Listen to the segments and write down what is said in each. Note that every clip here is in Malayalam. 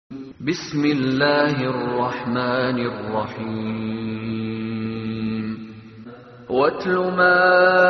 بسم الله الرحمن الرحيم واتل ما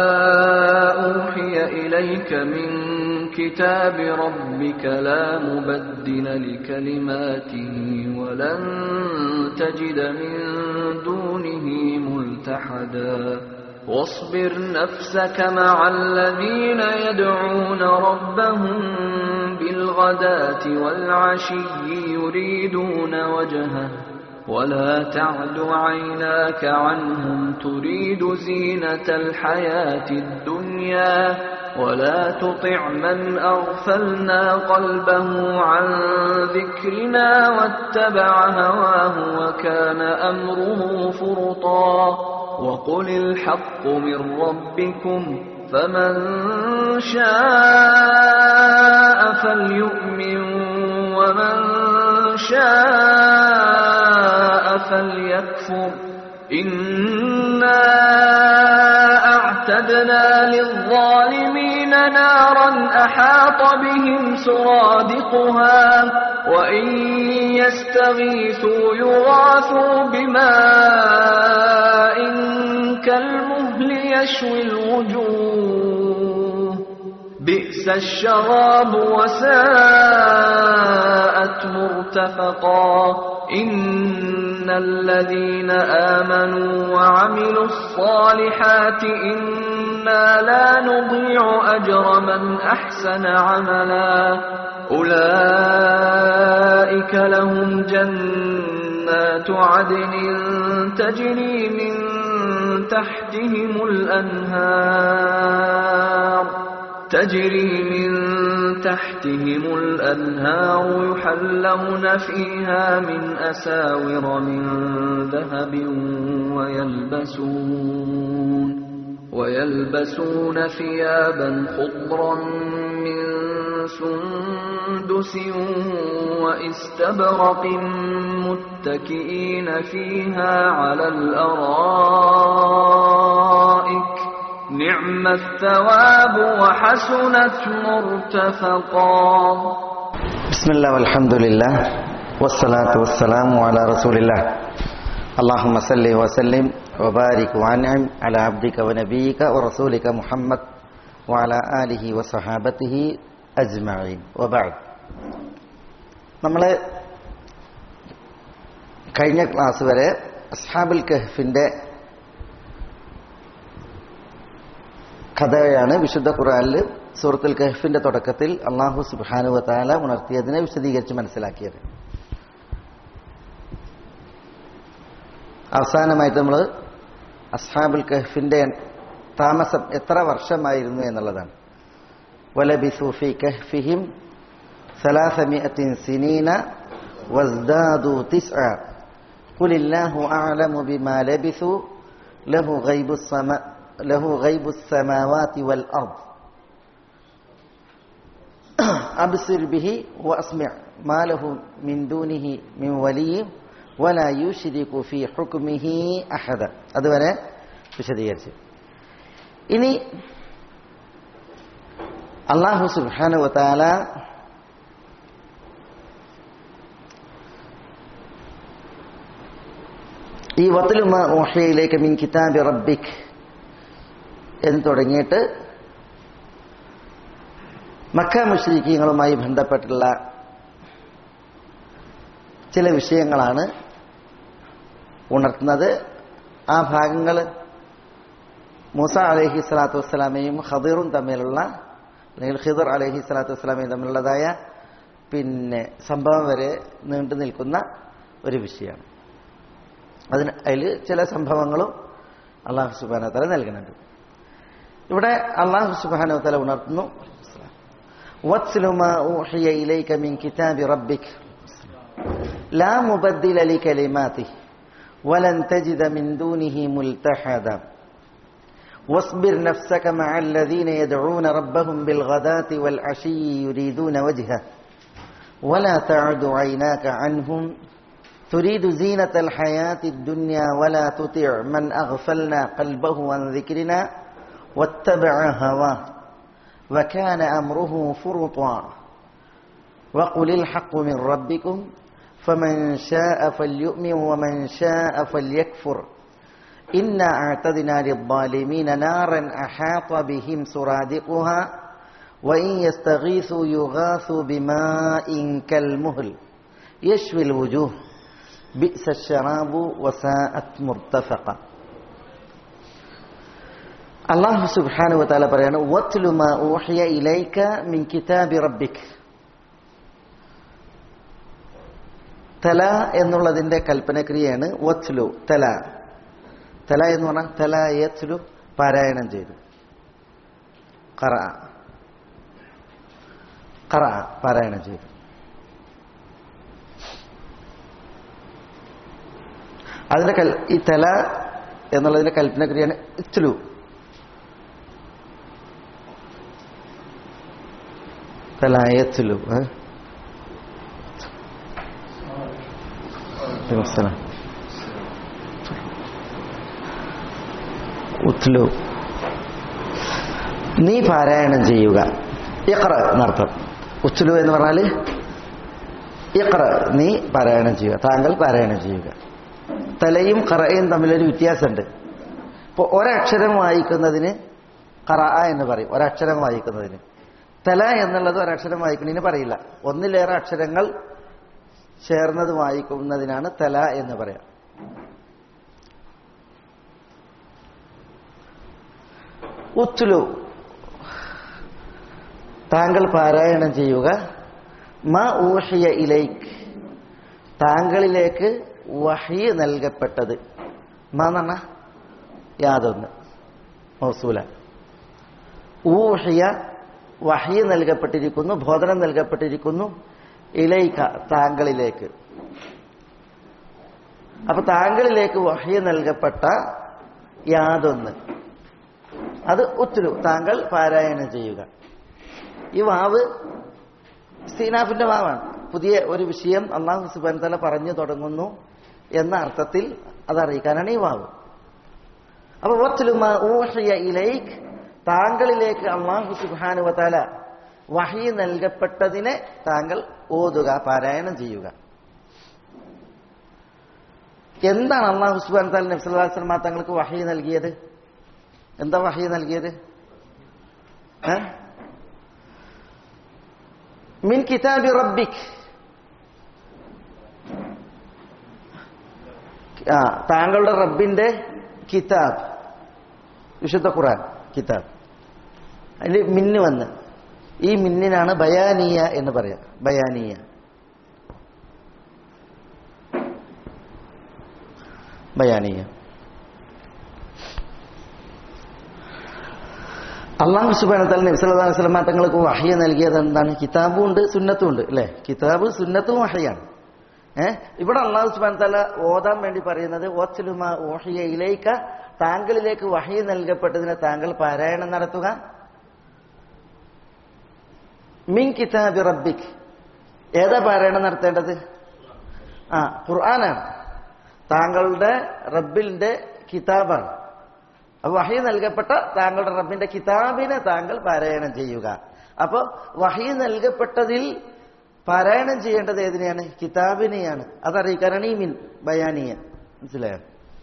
أوحي إليك من كتاب ربك لا مبدل لكلماته ولن تجد من دونه ملتحدا واصبر نفسك مع الذين يدعون ربهم بالغداة والعشي يريدون وجهه ولا تعد عيناك عنهم تريد زينة الحياة الدنيا ولا تطع من أغفلنا قلبه عن ذكرنا واتبع هواه وكان أمره فرطا وقل الحق من ربكم فمن شاء فليؤمن ومن شاء فليكفر إنا أعتدنا للظالمين نارا أحاط بهم سرادقها وإن يستغيثوا يغاثوا بماء كالمهل يشوي الوجوه بئس الشراب وساءت مرتفقا إن الذين آمنوا وعملوا الصالحات إنا لا نضيع أجر من أحسن عملا أولئك لهم جنات عدن تجري من تحتهم الأنهار تجري من تحتهم الأنهار يحلون فيها من أساور من ذهب ويلبسون ويلبسون ثيابا خضرا من سندس واستبرق متكئين فيها على الأرائك نعم الثواب وحسنت مرتفقا بسم الله والحمد لله والصلاة والسلام على رسول الله اللهم صل وسلم وبارك وانعم على عبدك ونبيك ورسولك محمد وعلى آله وصحابته അജ്മഈൻ വബഅദ് നമ്മൾ കഴിഞ്ഞ ക്ലാസ് വരെ അസ്ഹാബുൽ കഹ്ഫിന്റെ കഥയാണ് വിശുദ്ധ ഖുർആനിൽ സൂറത്തുൽ കഹ്ഫിന്റെ തുടക്കത്തിൽ അള്ളാഹു സുബ്ഹാനു വതആല ഉണർത്തിയതിനെ വിശദീകരിച്ച് മനസ്സിലാക്കിയത് അവസാനമായിട്ട് നമ്മൾ അസ്ഹാബുൽ കഹ്ഫിന്റെ താമസം എത്ര വർഷമായിരുന്നു എന്നുള്ളതാണ് ولبثوا في كهفهم ثلاثمائة سنين وازدادوا تسعا قل الله أعلم بما لبثوا له غيب السماء له غيب السماوات والأرض أبصر به وأسمع ما له من دونه من ولي ولا يشرك في حكمه أحدا അതുവരെ വിശദീകരിച്ചു ഇനി അള്ളാഹു സുബാനു വത്താല ഈ വത്തലുമ ഓഹയിലേക്ക് മിൻ കിതാബി റബ്ബിക് എന്ന് തുടങ്ങിയിട്ട് മക്ക മുഷ്രീഖീങ്ങളുമായി ബന്ധപ്പെട്ടുള്ള ചില വിഷയങ്ങളാണ് ഉണർത്തുന്നത് ആ ഭാഗങ്ങൾ മൂസ അലഹി സ്വലാത്തു വസ്സലാമയും ഖദീറും തമ്മിലുള്ള അല്ലെങ്കിൽ ഖിദർ അലഹി സ്വലാത്തു വസ്സലാമയും തമ്മിലുള്ളതായ പിന്നെ സംഭവം വരെ നീണ്ടു നിൽക്കുന്ന ഒരു വിഷയമാണ് അതിന് അതിൽ ചില സംഭവങ്ങളും അള്ളാഹു സുബാന തല നൽകുന്നുണ്ട് ഇവിടെ അള്ളാഹു സുബാന തല ഉണർത്തുന്നു لا مبدل لكلماته ولن تجد من دونه ملتحدا واصبر نفسك مع الذين يدعون ربهم بالغداة والعشي يريدون وجهه ولا تعد عيناك عنهم تريد زينة الحياة الدنيا ولا تطع من أغفلنا قلبه عن ذكرنا واتبع هواه وكان أمره فرطا وقل الحق من ربكم فمن شاء فليؤمن ومن شاء فليكفر إنا أعتدنا للظالمين نارا أحاط بهم سرادقها وإن يستغيثوا يغاثوا بماء كالمهل يشوي الوجوه بئس الشراب وساءت مرتفقا അള്ളാഹു സുബ്ഹാനഹു വതആല പറയാണ് വത്ലു മാ ഊഹിയ ഇലൈക മിൻ കിതാബി റബ്ബിക് തല എന്നുള്ളതിന്റെ കൽപ്പനക്രിയയാണ് വത്ലു തല തല എന്ന് പറഞ്ഞാൽ തല യത്ലു പാരായണം ചെയ്തു ഖറ ഖറ പാരായണം ചെയ്തു അതിന്റെ കൽ ഈ തല എന്നുള്ളതിന്റെ കൽപ്പനക്രിയയാണ് ഇത്ലു തലായത്തിലു ഉത്ലു നീ പാരായണം ചെയ്യുക ഇഖ്റ എന്നർത്ഥം ഉത്ലു എന്ന് പറഞ്ഞാല് ഇഖ്റ നീ പാരായണം ചെയ്യുക താങ്കൾ പാരായണം ചെയ്യുക തലയും ഖറയും തമ്മിലൊരു വ്യത്യാസമുണ്ട് ഇപ്പോൾ ഒരക്ഷരം വായിക്കുന്നതിന് ഖറ എന്ന് പറയും ഒരക്ഷരം വായിക്കുന്നതിന് തല എന്നുള്ളത് ഒരക്ഷരം വായിക്കുന്നതിന് പറയില്ല ഒന്നിലേറെ അക്ഷരങ്ങൾ ചേർന്നത് വായിക്കുന്നതിനാണ് തല എന്ന് പറയാം ഉത്തുലു താങ്കൾ പാരായണം ചെയ്യുക മ ഊഹിയ ഇലൈക്ക് താങ്കളിലേക്ക് വഹി നൽകപ്പെട്ടത് മ എന്ന യാതൊന്ന് മൗസൂല ഊഹിയ വഹി നൽകപ്പെട്ടിരിക്കുന്നു ബോധനം നൽകപ്പെട്ടിരിക്കുന്നു ഇലൈക്ക താങ്കളിലേക്ക് അപ്പൊ താങ്കളിലേക്ക് വഹി നൽകപ്പെട്ട യാതൊന്ന് അത് ഉത്തുരു താങ്കൾ പാരായണം ചെയ്യുക ഈ വാവ് സീനാഫിന്റെ വാവാണ് പുതിയ ഒരു വിഷയം അള്ളാഹു സുബാൻ തല പറഞ്ഞു തുടങ്ങുന്നു എന്ന അർത്ഥത്തിൽ അതറിയിക്കാനാണ് ഈ വാവ് അപ്പൊ വത്തുലുമ ഊഹിയ ഇലൈക്ക് താങ്കളിലേക്ക് അള്ളാഹു സുബാനുവതാല വഹി നൽകപ്പെട്ടതിനെ താങ്കൾ ഓതുക പാരായണം ചെയ്യുക എന്താണ് അള്ളാഹു സുബാൻ താല നബ്സല്ലാസ്ലമ തങ്ങൾക്ക് വഹി നൽകിയത് എന്താ വഹി നൽകിയത് മിൻ കിതാബി റബ്ബിക് ആ താങ്കളുടെ റബ്ബിന്റെ കിതാബ് വിശുദ്ധ ഖുറാൻ കിതാബ് അതിൽ മിന്ന് വന്ന് ഈ മിന്നിനാണ് ബയാനീയ എന്ന് പറയാം ബയാനീയ ബയാനീയ അള്ളാഹു സുബാനത്തൽ നബ്സല്ലാസ്ലമ തങ്ങൾക്ക് വഹയ നൽകിയത് എന്താണ് കിതാബും ഉണ്ട് സുന്നത്തും ഉണ്ട് അല്ലെ കിതാബ് സുന്നത്തും വഹയാണ് ഏഹ് ഇവിടെ അള്ളാഹു സുബാൻ തല ഓതാൻ വേണ്ടി പറയുന്നത് ഓച്ചലുമ ഓഹിയ ഇലയിക്ക താങ്കളിലേക്ക് വഹി നൽകപ്പെട്ടതിനെ താങ്കൾ പാരായണം നടത്തുക മിൻ കിതാബി റബ്ബിക് ഏതാ പാരായണം നടത്തേണ്ടത് ആ ഖുർആനാണ് താങ്കളുടെ റബ്ബിന്റെ കിതാബാണ് അപ്പൊ വഹി നൽകപ്പെട്ട താങ്കളുടെ റബ്ബിന്റെ കിതാബിനെ താങ്കൾ പാരായണം ചെയ്യുക അപ്പൊ വഹി നൽകപ്പെട്ടതിൽ പാരായണം ചെയ്യേണ്ടത് ഏതിനെയാണ് കിതാബിനെയാണ് അതറിയിക്കാനാണ് ഈ മിൻ ബയാനിയ മനസ്സിലായോ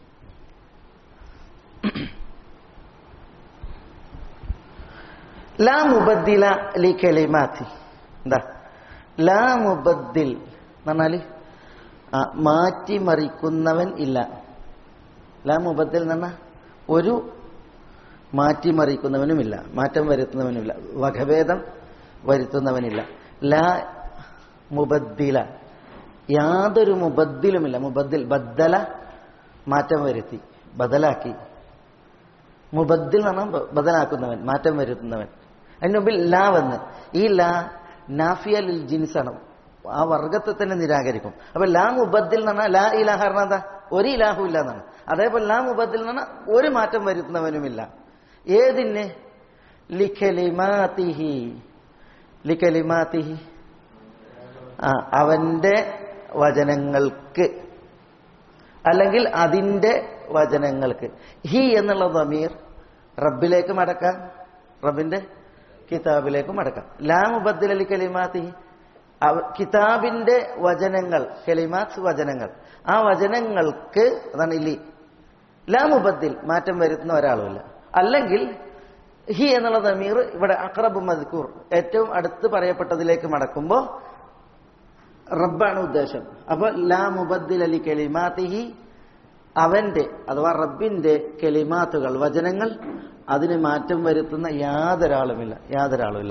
ലാ മുബദ്ദില ലി കലിമാത്തി എന്താ ലാ മുബദ്ദിൽ പറഞ്ഞാല് ആ, മാറ്റിമറിക്കുന്നവൻ ഇല്ല ലാ മുബദ്ദിൽ എന്ന് പറഞ്ഞാൽ ഒരു മാറ്റിമറിക്കുന്നവനുമില്ല മാറ്റം വരുത്തുന്നവനുമില്ല വകഭേദം വരുത്തുന്നവനില്ല ലാ മുബദ്ദില യാതൊരു മുബദ്ദിലുമില്ല മുബദ്ദിൽ ബദ്ദല മാറ്റം വരുത്തി ബദലാക്കി മുബദ്ദിൽ എന്ന് പറഞ്ഞാൽ ബദലാക്കുന്നവൻ മാറ്റം വരുത്തുന്നവൻ അതിന് മുമ്പിൽ ലാ വന്ന് ഈ ലാ നാഫിയ ലിൽ ജിൻസാണ് ആ വർഗത്തെ തന്നെ നിരാകരിക്കും അപ്പൊ ലാ മുബദ്ദിൽ എന്ന് പറഞ്ഞാൽ ലാ ഇലാഹ പറഞ്ഞാൽ എന്താ ഒരു ഇലാഹും ഇല്ല എന്നാണ് അതേപോലെ ലാ മുബദ്ദിൽ എന്ന് പറഞ്ഞാൽ ഒരു മാറ്റം വരുത്തുന്നവനുമില്ല ഏതിന് ലിഖലിമാതിഹി ലിഖലിമാതിഹി ആ അവന്റെ വചനങ്ങൾക്ക് അല്ലെങ്കിൽ അതിന്റെ വചനങ്ങൾക്ക് ഹി എന്നുള്ള ദമീർ റബ്ബിലേക്ക് മടക്കാം റബ്ബിന്റെ കിതാബിലേക്ക് മടക്കാം ലാ മുബദ്ദിൽ അലി കലിമാത്തി അവ- കിതാബിന്റെ വചനങ്ങൾ കെലിമാത്ത് വചനങ്ങൾ ആ വചനങ്ങൾക്ക് അതാണ് ഇല്ലി ലാ മുബദ്ദിൽ മാറ്റം വരുത്തുന്ന ഒരാളുമില്ല അല്ലെങ്കിൽ ഹി എന്നുള്ള തമീർ ഇവിടെ അക്രബ് മദ്കൂർ ഏറ്റവും അടുത്ത് പറയപ്പെട്ടതിലേക്ക് മടക്കുമ്പോൾ റബ്ബാണ് ഉദ്ദേശം അപ്പൊ ലാ മുബദ്ദിൽ അലി കെലിമാത്തിഹി അവന്റെ അഥവാ റബ്ബിന്റെ കെലിമാത്തുകൾ വചനങ്ങൾ അതിന് മാറ്റം വരുത്തുന്ന യാതൊരാളുമില്ല യാതൊരാളുമില്ല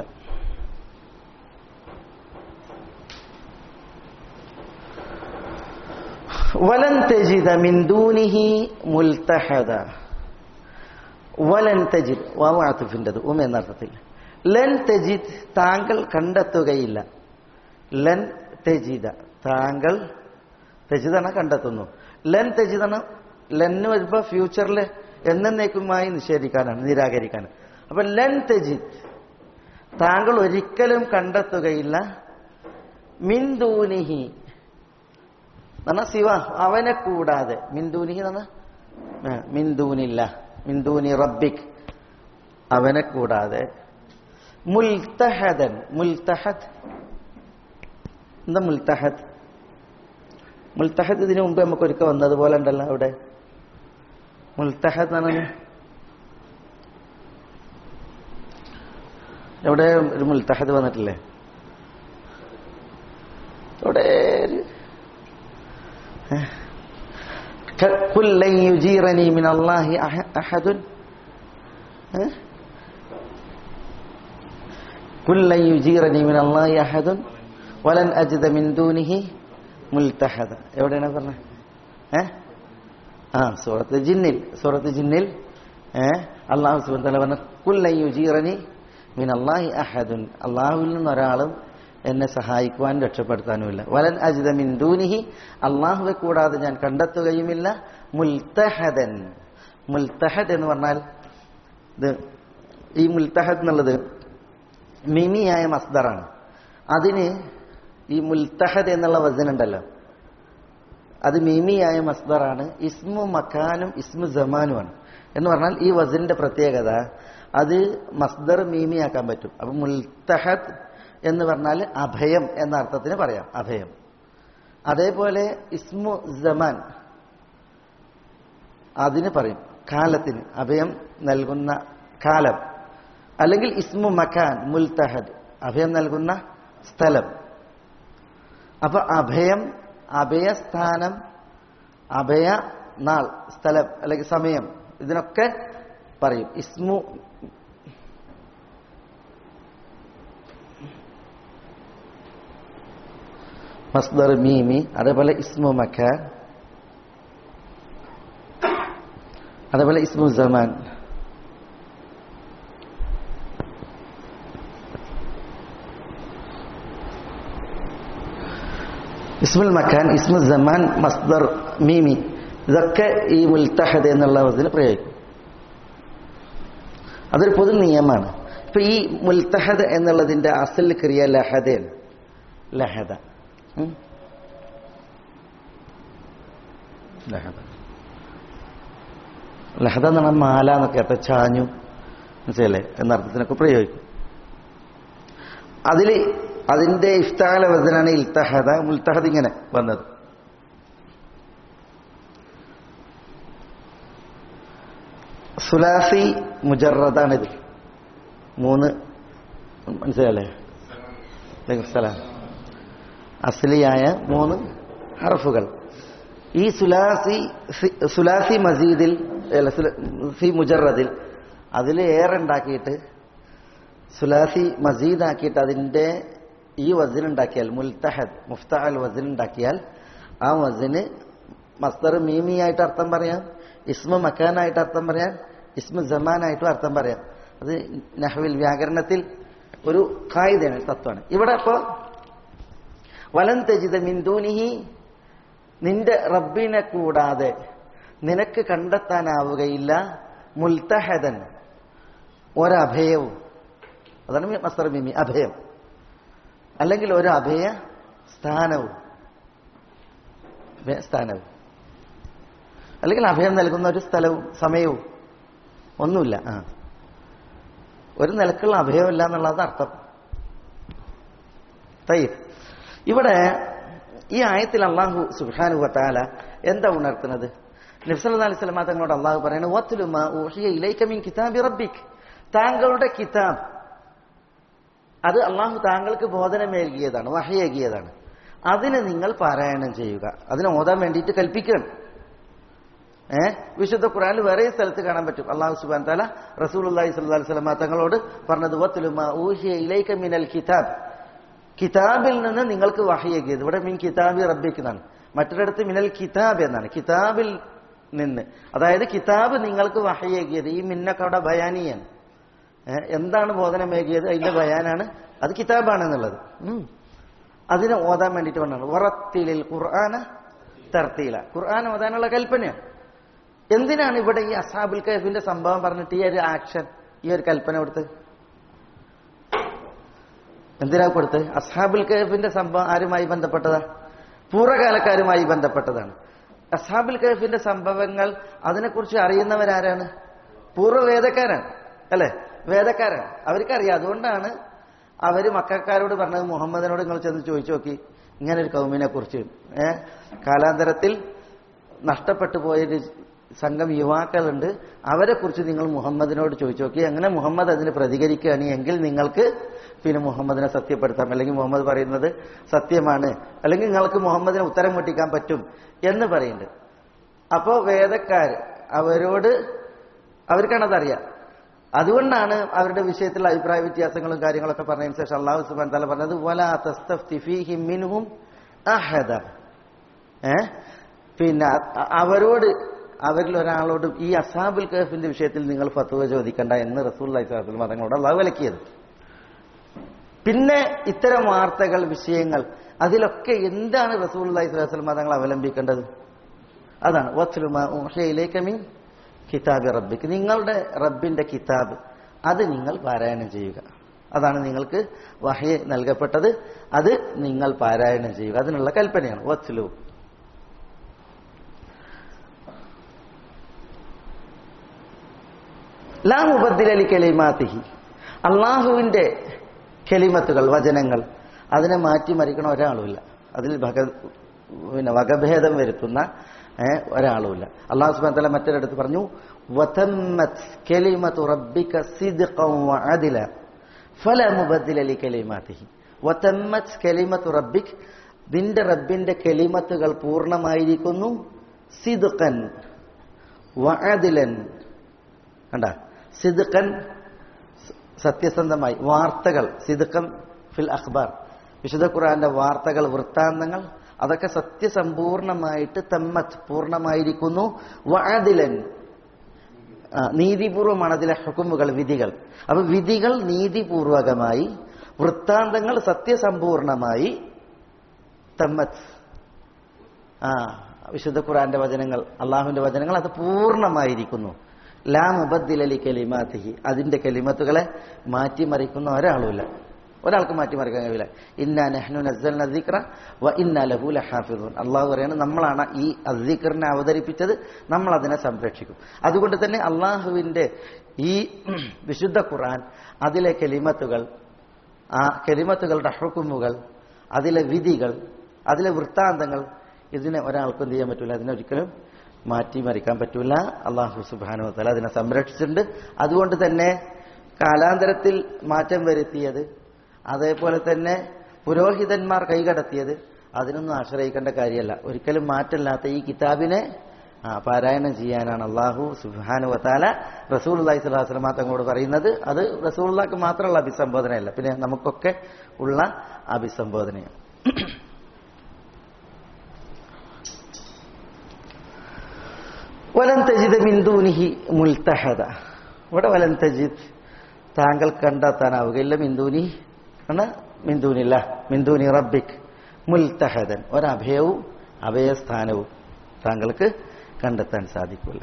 വലൻ തജിദ മിൻ ദൂനിഹി മുൽത്തഹദ വലൻ തജിദ് വാവ് ആത്തിഫിൻ്റെത് ഉം എന്നർത്ഥത്തിൽ ലൻ തജിദ് താങ്കൾ കണ്ടെത്തുകയില്ല ലൻ തെജിദ താങ്കൾ തെജിദാണ് കണ്ടെത്തുന്നു ലൻ തെജിദാണ് ലന്ന് വരുമ്പോ ഫ്യൂച്ചറിൽ എന്നേക്കുമായി നിഷേധിക്കാനാണ് നിരാകരിക്കാനാണ് അപ്പൊ ലൻ തെജിദ് താങ്കൾ ഒരിക്കലും കണ്ടെത്തുകയില്ല മിന്ദൂനിഹി എന്നാ ശിവ അവനെ കൂടാതെ മിന്ദൂനിഹി എന്നാ മിന്ദൂനില്ല മിന്ദൂനി റബ്ബിക് അവനെ കൂടാതെ മുൽത്തഹദൻ മുൽത്തഹദ് എന്താ മുൽത്തഹദ് മുൽത്തഹദ് ഇതിനു മുമ്പ് നമുക്ക് ഒരിക്കൽ വന്നതുപോലെ ഉണ്ടല്ലോ അവിടെ മുൽത്തഹദ് എന്നാണ് എവിടെ ഒരു മുൽത്തഹദ് വന്നിട്ടില്ലേ അവിടെ ഒരു قل لن يجيرني من الله أحد قل لن يجيرني من الله أحد ولن أجد من دونه മുൽത്തഹദ എവിടെയാണ് പറഞ്ഞത് ഏ ആ സൂറത്ത് ജിന്നിൽ സൂറത്ത് ജിന്നിൽ ഏ അള്ളാഹു സുബന്ധ പറഞ്ഞ കുല്ലയുജീറനി മീൻ അള്ളാഹി അഹദുൻ അള്ളാഹുവിൽ നിന്ന് ഒരാളും എന്നെ സഹായിക്കുവാൻ രക്ഷപ്പെടുത്താനുമില്ല വലൻ അജിത മിൻ ദൂനിഹി അള്ളാഹുവെ കൂടാതെ ഞാൻ കണ്ടെത്തുകയുമില്ല മുൽത്തഹദൻ മുൽത്തഹദ് എന്ന് പറഞ്ഞാൽ ഇത് ഈ മുൽത്തഹദ് എന്നുള്ളത് മിമിയായ മസ്ദറാണ് അതിന് ഈ മുൽത്തഹദ് എന്നുള്ള വസനുണ്ടല്ലോ അത് മീമിയായ മസ്ദറാണ് ഇസ്മു മക്കാനും ഇസ്മു ജമാനുമാണ് എന്ന് പറഞ്ഞാൽ ഈ വസനിന്റെ പ്രത്യേകത അത് മസ്ദർ മീമിയാക്കാൻ പറ്റും അപ്പൊ മുൽത്തഹദ് എന്ന് പറഞ്ഞാൽ അഭയം എന്ന അർത്ഥത്തിന് പറയാം അഭയം അതേപോലെ ഇസ്മു ജമാൻ അതിന് പറയും കാലത്തിന് അഭയം നൽകുന്ന കാലം അല്ലെങ്കിൽ ഇസ്മു മക്കാൻ മുൽത്തഹദ് അഭയം നൽകുന്ന സ്ഥലം അപ്പൊ അഭയം അഭയസ്ഥാനം അഭയ നാൾ സ്ഥലം അല്ലെങ്കിൽ സമയം ഇതിനൊക്കെ പറയും ഇസ്മു മസ്ദർ മീമി അതേപോലെ ഇസ്മു മക്കാൻ അതേപോലെ ഇസ്മു ജമാൻ ഇസ്മുൽ മക്കാൻ ഇസ്മു ജമാൻ മസ്ദർ മീമി ഇതൊക്കെ ഈ മുൽത്തഹദ് എന്നുള്ള വസതിൽ പ്രയോഗിക്കും അതൊരു പൊതു നിയമമാണ് ഇപ്പൊ ഈ മുൽത്തഹദ് എന്നുള്ളതിന്റെ അസൽ ക്രിയ ലഹദയാണ് ലഹദ ഉം. ലഹദ ലഹദ എന്ന് പറഞ്ഞാൽ മാല എന്നൊക്കെ അർത്ഥം ചാഞ്ഞു മനസ്സിലല്ലേ എന്നർത്ഥത്തിനൊക്കെ പ്രയോഗിക്കും അതിൽ അതിന്റെ ഇഫ്താല വസനാണ് ഇൽത്തഹദ മുൽത്തഹദ് ഇങ്ങനെ വന്നത് സുലാസി മുജറദാണിത് മൂന്ന് മനസ്സിലല്ലേ സലാം അസ്ലിയായ മൂന്ന് ഹർഫുകൾ ഈ സുലാസി സുലാസി മസീദിൽ അല്ല, സുല- ഫി മുജറദിൽ അതിൽ ഏറെ ഉണ്ടാക്കിയിട്ട് സുലാസി മസീദാക്കിയിട്ട് അതിന്റെ ഈ വസിൻ ഉണ്ടാക്കിയാൽ മുൽത്തഹദ് മുഫ്തഅൽ വസിൻ ഉണ്ടാക്കിയാൽ ആ വസിന് മസ്തർ മീമിയായിട്ട് അർത്ഥം പറയാം ഇസ്മ മക്കാനായിട്ട് അർത്ഥം പറയാം ഇസ്മ ജമാനായിട്ടും അർത്ഥം പറയാം അത് നഹ്വിൽ വ്യാകരണത്തിൽ ഒരു കായികയാണ് തത്വമാണ് ഇവിടെ അപ്പോ വലൻ തജിത മിന്ദൂനിഹി നിന്റെ റബ്ബിനെ കൂടാതെ നിനക്ക് കണ്ടെത്താനാവുകയില്ല മുൽത്തഹദൻ ഒരഭയവും അതാണ് മസ്തർ മിമി അഭയം അല്ലെങ്കിൽ ഒരു അഭയ സ്ഥാനവും അഭയ സ്ഥാനവും അല്ലെങ്കിൽ അഭയം നൽകുന്ന ഒരു സ്ഥലവും സമയവും ഒന്നുമില്ല ആ ഒരു നിലക്കുള്ള അഭയമില്ല എന്നുള്ളത് അർത്ഥം തയ്യ് ഇവിടെ ഈ ആയത്തിൽ അള്ളാഹു സുബാനു വത്താല എന്താ ഉണർത്തുന്നത് നബ്സല്ലാ അലൈഹി സ്വലമാ തങ്ങളോട് അള്ളാഹു പറയുന്നത് "വത്ലുമാ ഊഹിയ ഇലൈക മിൻ കിതാബി റബ്ബിക് താങ്കളുടെ കിതാബ് അത് അള്ളാഹു താങ്കൾക്ക് ബോധനമേകിയതാണ് വഹയേകിയതാണ് അതിന് നിങ്ങൾ പാരായണം ചെയ്യുക അതിനെ ഓതാൻ വേണ്ടിയിട്ട് കൽപ്പിക്കണം ഏ വിശുദ്ധ ഖുറാനിൽ വേറെ സ്ഥലത്ത് കാണാൻ പറ്റും അള്ളാഹു സുബാൻ താല റസൂൽ അള്ളാഹി സ്വല്ലി സ്വലമ തങ്ങളോട് പറഞ്ഞത് വത്തുലുമ ഊഹിയ ഇലൈക മിനൽ കിതാബ് കിതാബിൽ നിന്ന് നിങ്ങൾക്ക് വഹയേകിയത് ഇവിടെ മിൻ കിതാബി റബ്ബിക്ക് എന്നാണ് മറ്റൊരിടത്ത് മിനൽ കിതാബ് എന്നാണ് കിതാബിൽ നിന്ന് അതായത് കിതാബ് നിങ്ങൾക്ക് വഹയേകിയത് ഈ മിന്നൊക്കെ അവിടെ ബയാനിയാണ് ഏ, എന്താണ് ബോധനമേകിയത് അതിന്റെ ബയാനാണ് അത് കിതാബാണെന്നുള്ളത് ഉം. അതിനെ ഓതാൻ വേണ്ടിയിട്ട് പറഞ്ഞാണ് വറത്തിലിൽ ഖുർആന തർത്തീല ഖുർആൻ ഓതാനുള്ള കൽപ്പനയാണ് എന്തിനാണ് ഇവിടെ ഈ അസാബുൽ കൈഫിന്റെ സംഭവം പറഞ്ഞിട്ട് ഈ ഒരു ആക്ഷൻ ഈ ഒരു കൽപ്പന കൊടുത്ത് എന്തിനാ കൊടുത്ത് അസ്ഹാബുൽ കൈഫിന്റെ സംഭവം ആരുമായി ബന്ധപ്പെട്ടതാ പൂർവ്വകാലക്കാരുമായി ബന്ധപ്പെട്ടതാണ് അസ്ഹാബുൽ കൈഫിന്റെ സംഭവങ്ങൾ അതിനെക്കുറിച്ച് അറിയുന്നവരാരാണ് പൂർവ്വവേദക്കാരാണ് അല്ലെ വേദക്കാരാണ് അവർക്കറിയാം അതുകൊണ്ടാണ് അവര് മക്കാരോട് പറഞ്ഞത് മുഹമ്മദിനോട് നിങ്ങൾ ചെന്ന് ചോദിച്ചു നോക്കി ഇങ്ങനെ ഒരു കൗമിനെ കുറിച്ച് ഏ കാലാന്തരത്തിൽ നഷ്ടപ്പെട്ടു പോയൊരു സംഘം യുവാക്കളുണ്ട് അവരെ കുറിച്ച് നിങ്ങൾ മുഹമ്മദിനോട് ചോദിച്ചു നോക്കി അങ്ങനെ മുഹമ്മദ് അതിന് പ്രതികരിക്കുകയാണ് എങ്കിൽ നിങ്ങൾക്ക് പിന്നെ മുഹമ്മദിനെ സത്യപ്പെടുത്താം അല്ലെങ്കിൽ മുഹമ്മദ് പറയുന്നത് സത്യമാണ് അല്ലെങ്കിൽ നിങ്ങൾക്ക് മുഹമ്മദിനെ ഉത്തരം മുട്ടിക്കാൻ പറ്റും എന്ന് പറയുന്നുണ്ട് അപ്പോ വേദക്കാർ അവരോട് അവർക്കാണതറിയാം അതുകൊണ്ടാണ് അവരുടെ വിഷയത്തിലുള്ള അഭിപ്രായ വ്യത്യാസങ്ങളും കാര്യങ്ങളൊക്കെ പറഞ്ഞതിന് ശേഷം അള്ളാഹു സുബാൻ തല പറഞ്ഞത് വലാ തസ്തഫ്തി ഫീഹിം മിൻഹും അഹദ ഏ പിന്നെ അ- അവരോട് അവരിൽ ഒരാളോട് ഈ അസാബുൽ കഹഫിന്റെ വിഷയത്തിൽ നിങ്ങൾ ഫത്തുവ ചോദിക്കണ്ട എന്ന് റസൂൽ അലൈഹി മതങ്ങളോട് അള്ളാഹു വിലക്കിയത് പിന്നെ ഇത്തരം വാർത്തകൾ വിഷയങ്ങൾ അതിലൊക്കെ എന്താണ് റസൂൽ അലൈഹി സ്വലാസ്ലം മതങ്ങൾ അവലംബിക്കേണ്ടത് അതാണ് വസ്ലുമാ ഊഹയിലേക്ക് മീൻ കിതാബ് റബ്ബിക്ക് നിങ്ങളുടെ റബ്ബിന്റെ കിതാബ് അത് നിങ്ങൾ പാരായണം ചെയ്യുക അതാണ് നിങ്ങൾക്ക് വഹയ നൽകപ്പെട്ടത് അത് നിങ്ങൾ പാരായണം ചെയ്യുക അതിനുള്ള കൽപ്പനയാണ് വസ്ലു ലാ മുബദ്ദിലലി കലിമാത്തിഹി അള്ളാഹുവിന്റെ കെലിമത്തുകൾ വചനങ്ങൾ അതിനെ മാറ്റിമറിക്കണ ഒരാളുമില്ല അതിൽ ഭഗ പിന്നെ വകഭേദം വരുത്തുന്ന ഏ, ഒരാളുമില്ല അള്ളാഹു സുബ്ഹാനഹു വ തആല മറ്റൊരിടത്ത് പറഞ്ഞു വതമ്മത് കലിമതു റബ്ബിക സിദ്ഖൻ വഅദല ഫലാ മുബദ്ദില ലികലിമാതിഹി വതമ്മത് കലിമതു റബ്ബിക് നിന്റെ റബ്ബിന്റെ കലിമത്തുകൾ പൂർണ്ണമായിരിക്കുന്നു സിദ്ഖൻ വഅദലൻ കണ്ട സിദ്ഖൻ സത്യസന്ധമായി വാർത്തകൾ സിദ്ഖം ഫിൽ അഖ്ബാർ വിശുദ്ധ ഖുർആന്റെ വാർത്തകൾ വൃത്താന്തങ്ങൾ അതൊക്കെ സത്യസമ്പൂർണമായിട്ട് തമ്മത്ത് പൂർണ്ണമായിരിക്കുന്നു വഅദിലൻ ആ, നീതിപൂർവമാണ് അതിലെ ഹുക്കുമുകൾ വിധികൾ അപ്പൊ വിധികൾ നീതിപൂർവകമായി വൃത്താന്തങ്ങൾ സത്യസമ്പൂർണമായി തമ്മത്ത് ആ വിശുദ്ധ ഖുറാന്റെ വചനങ്ങൾ അള്ളാഹുവിന്റെ വചനങ്ങൾ അത് പൂർണ്ണമായിരിക്കുന്നു ലാ മുബദ്ദിലലി കലിമാത്തിഹി അതിന്റെ കലിമത്തുകളെ മാറ്റിമറിക്കുന്ന ഒരാളുമില്ല ഒരാൾക്ക് മാറ്റിമറിക്കാൻ കഴിയില്ല ഇന്നാ നെഹ്നു നസ്സൽന ദിക്ര വ ഇന്നാ ലഹു ലഹാഫിദൂൻ അള്ളാഹു പറയുന്നത് നമ്മളാണ് ഈ അസിഖറിനെ അവതരിപ്പിച്ചത് നമ്മൾ അതിനെ സംരക്ഷിക്കും അതുകൊണ്ട് തന്നെ അള്ളാഹുവിന്റെ ഈ വിശുദ്ധ ഖുർആൻ അതിലെ കലിമത്തുകൾ ആ കലിമത്തുകളുടെ ഹുക്കുമുകൾ അതിലെ വിധികൾ അതിലെ വൃത്താന്തങ്ങൾ ഇതിനെ ഒരാൾക്കും എന്ത് ചെയ്യാൻ പറ്റൂല അതിനൊരിക്കലും മാറ്റിമറിക്കാൻ പറ്റൂല അള്ളാഹു സുബാനു തല അതിനെ സംരക്ഷിച്ചിട്ടുണ്ട് അതുകൊണ്ട് തന്നെ കാലാന്തരത്തിൽ മാറ്റം വരുത്തിയത് അതേപോലെ തന്നെ പുരോഹിതന്മാർ കൈകടത്തിയത് അതിനൊന്നും ആശ്രയിക്കേണ്ട കാര്യമല്ല ഒരിക്കലും മാറ്റമില്ലാത്ത ഈ കിതാബിനെ ആ, പാരായണം ചെയ്യാനാണ് അള്ളാഹു സുബാനു വത്താല റസൂൽ അള്ളഹി സ്വലാസ്ലമ തങ്ങളോട് പറയുന്നത് അത് റസൂള്ളക്ക് മാത്രമുള്ള അഭിസംബോധനയല്ല പിന്നെ നമുക്കൊക്കെ ഉള്ള അഭിസംബോധനയാണ് വലൻ തജിദ് മിന്ദൂനിഹി മുൽത്തഹദ ഇവിടെ വലൻ തജിദ് താങ്കൾ കണ്ടെത്താനാവുകയില്ല മിന്ദൂനി ആണ് മിന്ദൂനില്ല മിന്ദൂനി റബ്ബിക് മുൽത്തഹദൻ ഒരഭയവും അഭയസ്ഥാനവും താങ്കൾക്ക് കണ്ടെത്താൻ സാധിക്കില്ല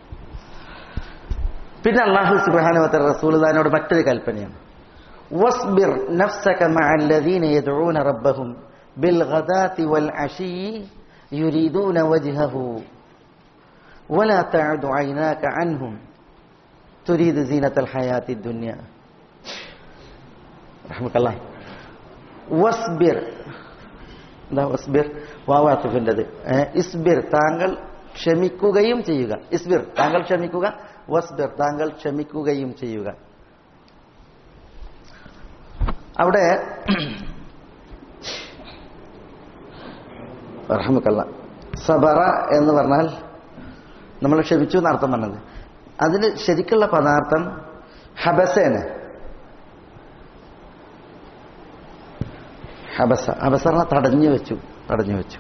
പിന്നെ അള്ളാഹു സുബ്ഹാനഹു റസൂൽദാനോട് മറ്റൊരു കൽപ്പനയാണ് വസ്ബിർ നഫ്സക മഅ الذين يدعون ربهم بالغداة والعشي يريدون وجهه ولا تعد عيناك عنهم تريد زينة الحياة الدنيا رحمك الله واصبر എന്താ വസ്ബിർ വാവാത്തുഫിൻ്റെത് ഇസ്ബിർ താങ്കൾ ക്ഷമിക്കുകയും ചെയ്യുക ഇസ്ബിർ താങ്കൾ ക്ഷമിക്കുക വസ്ബിർ താങ്കൾ ക്ഷമിക്കുകയും ചെയ്യുക അവിടെ റഹ്മക്കല്ല സബറ എന്ന് പറഞ്ഞാൽ നമ്മൾ ക്ഷമിച്ചു എന്നർത്ഥം പറഞ്ഞത് അതിന് ശരിക്കുള്ള പദാർത്ഥം ഹബസേന് ഹബസ ഹബസ പറഞ്ഞാൽ തടഞ്ഞു വെച്ചു തടഞ്ഞു വെച്ചു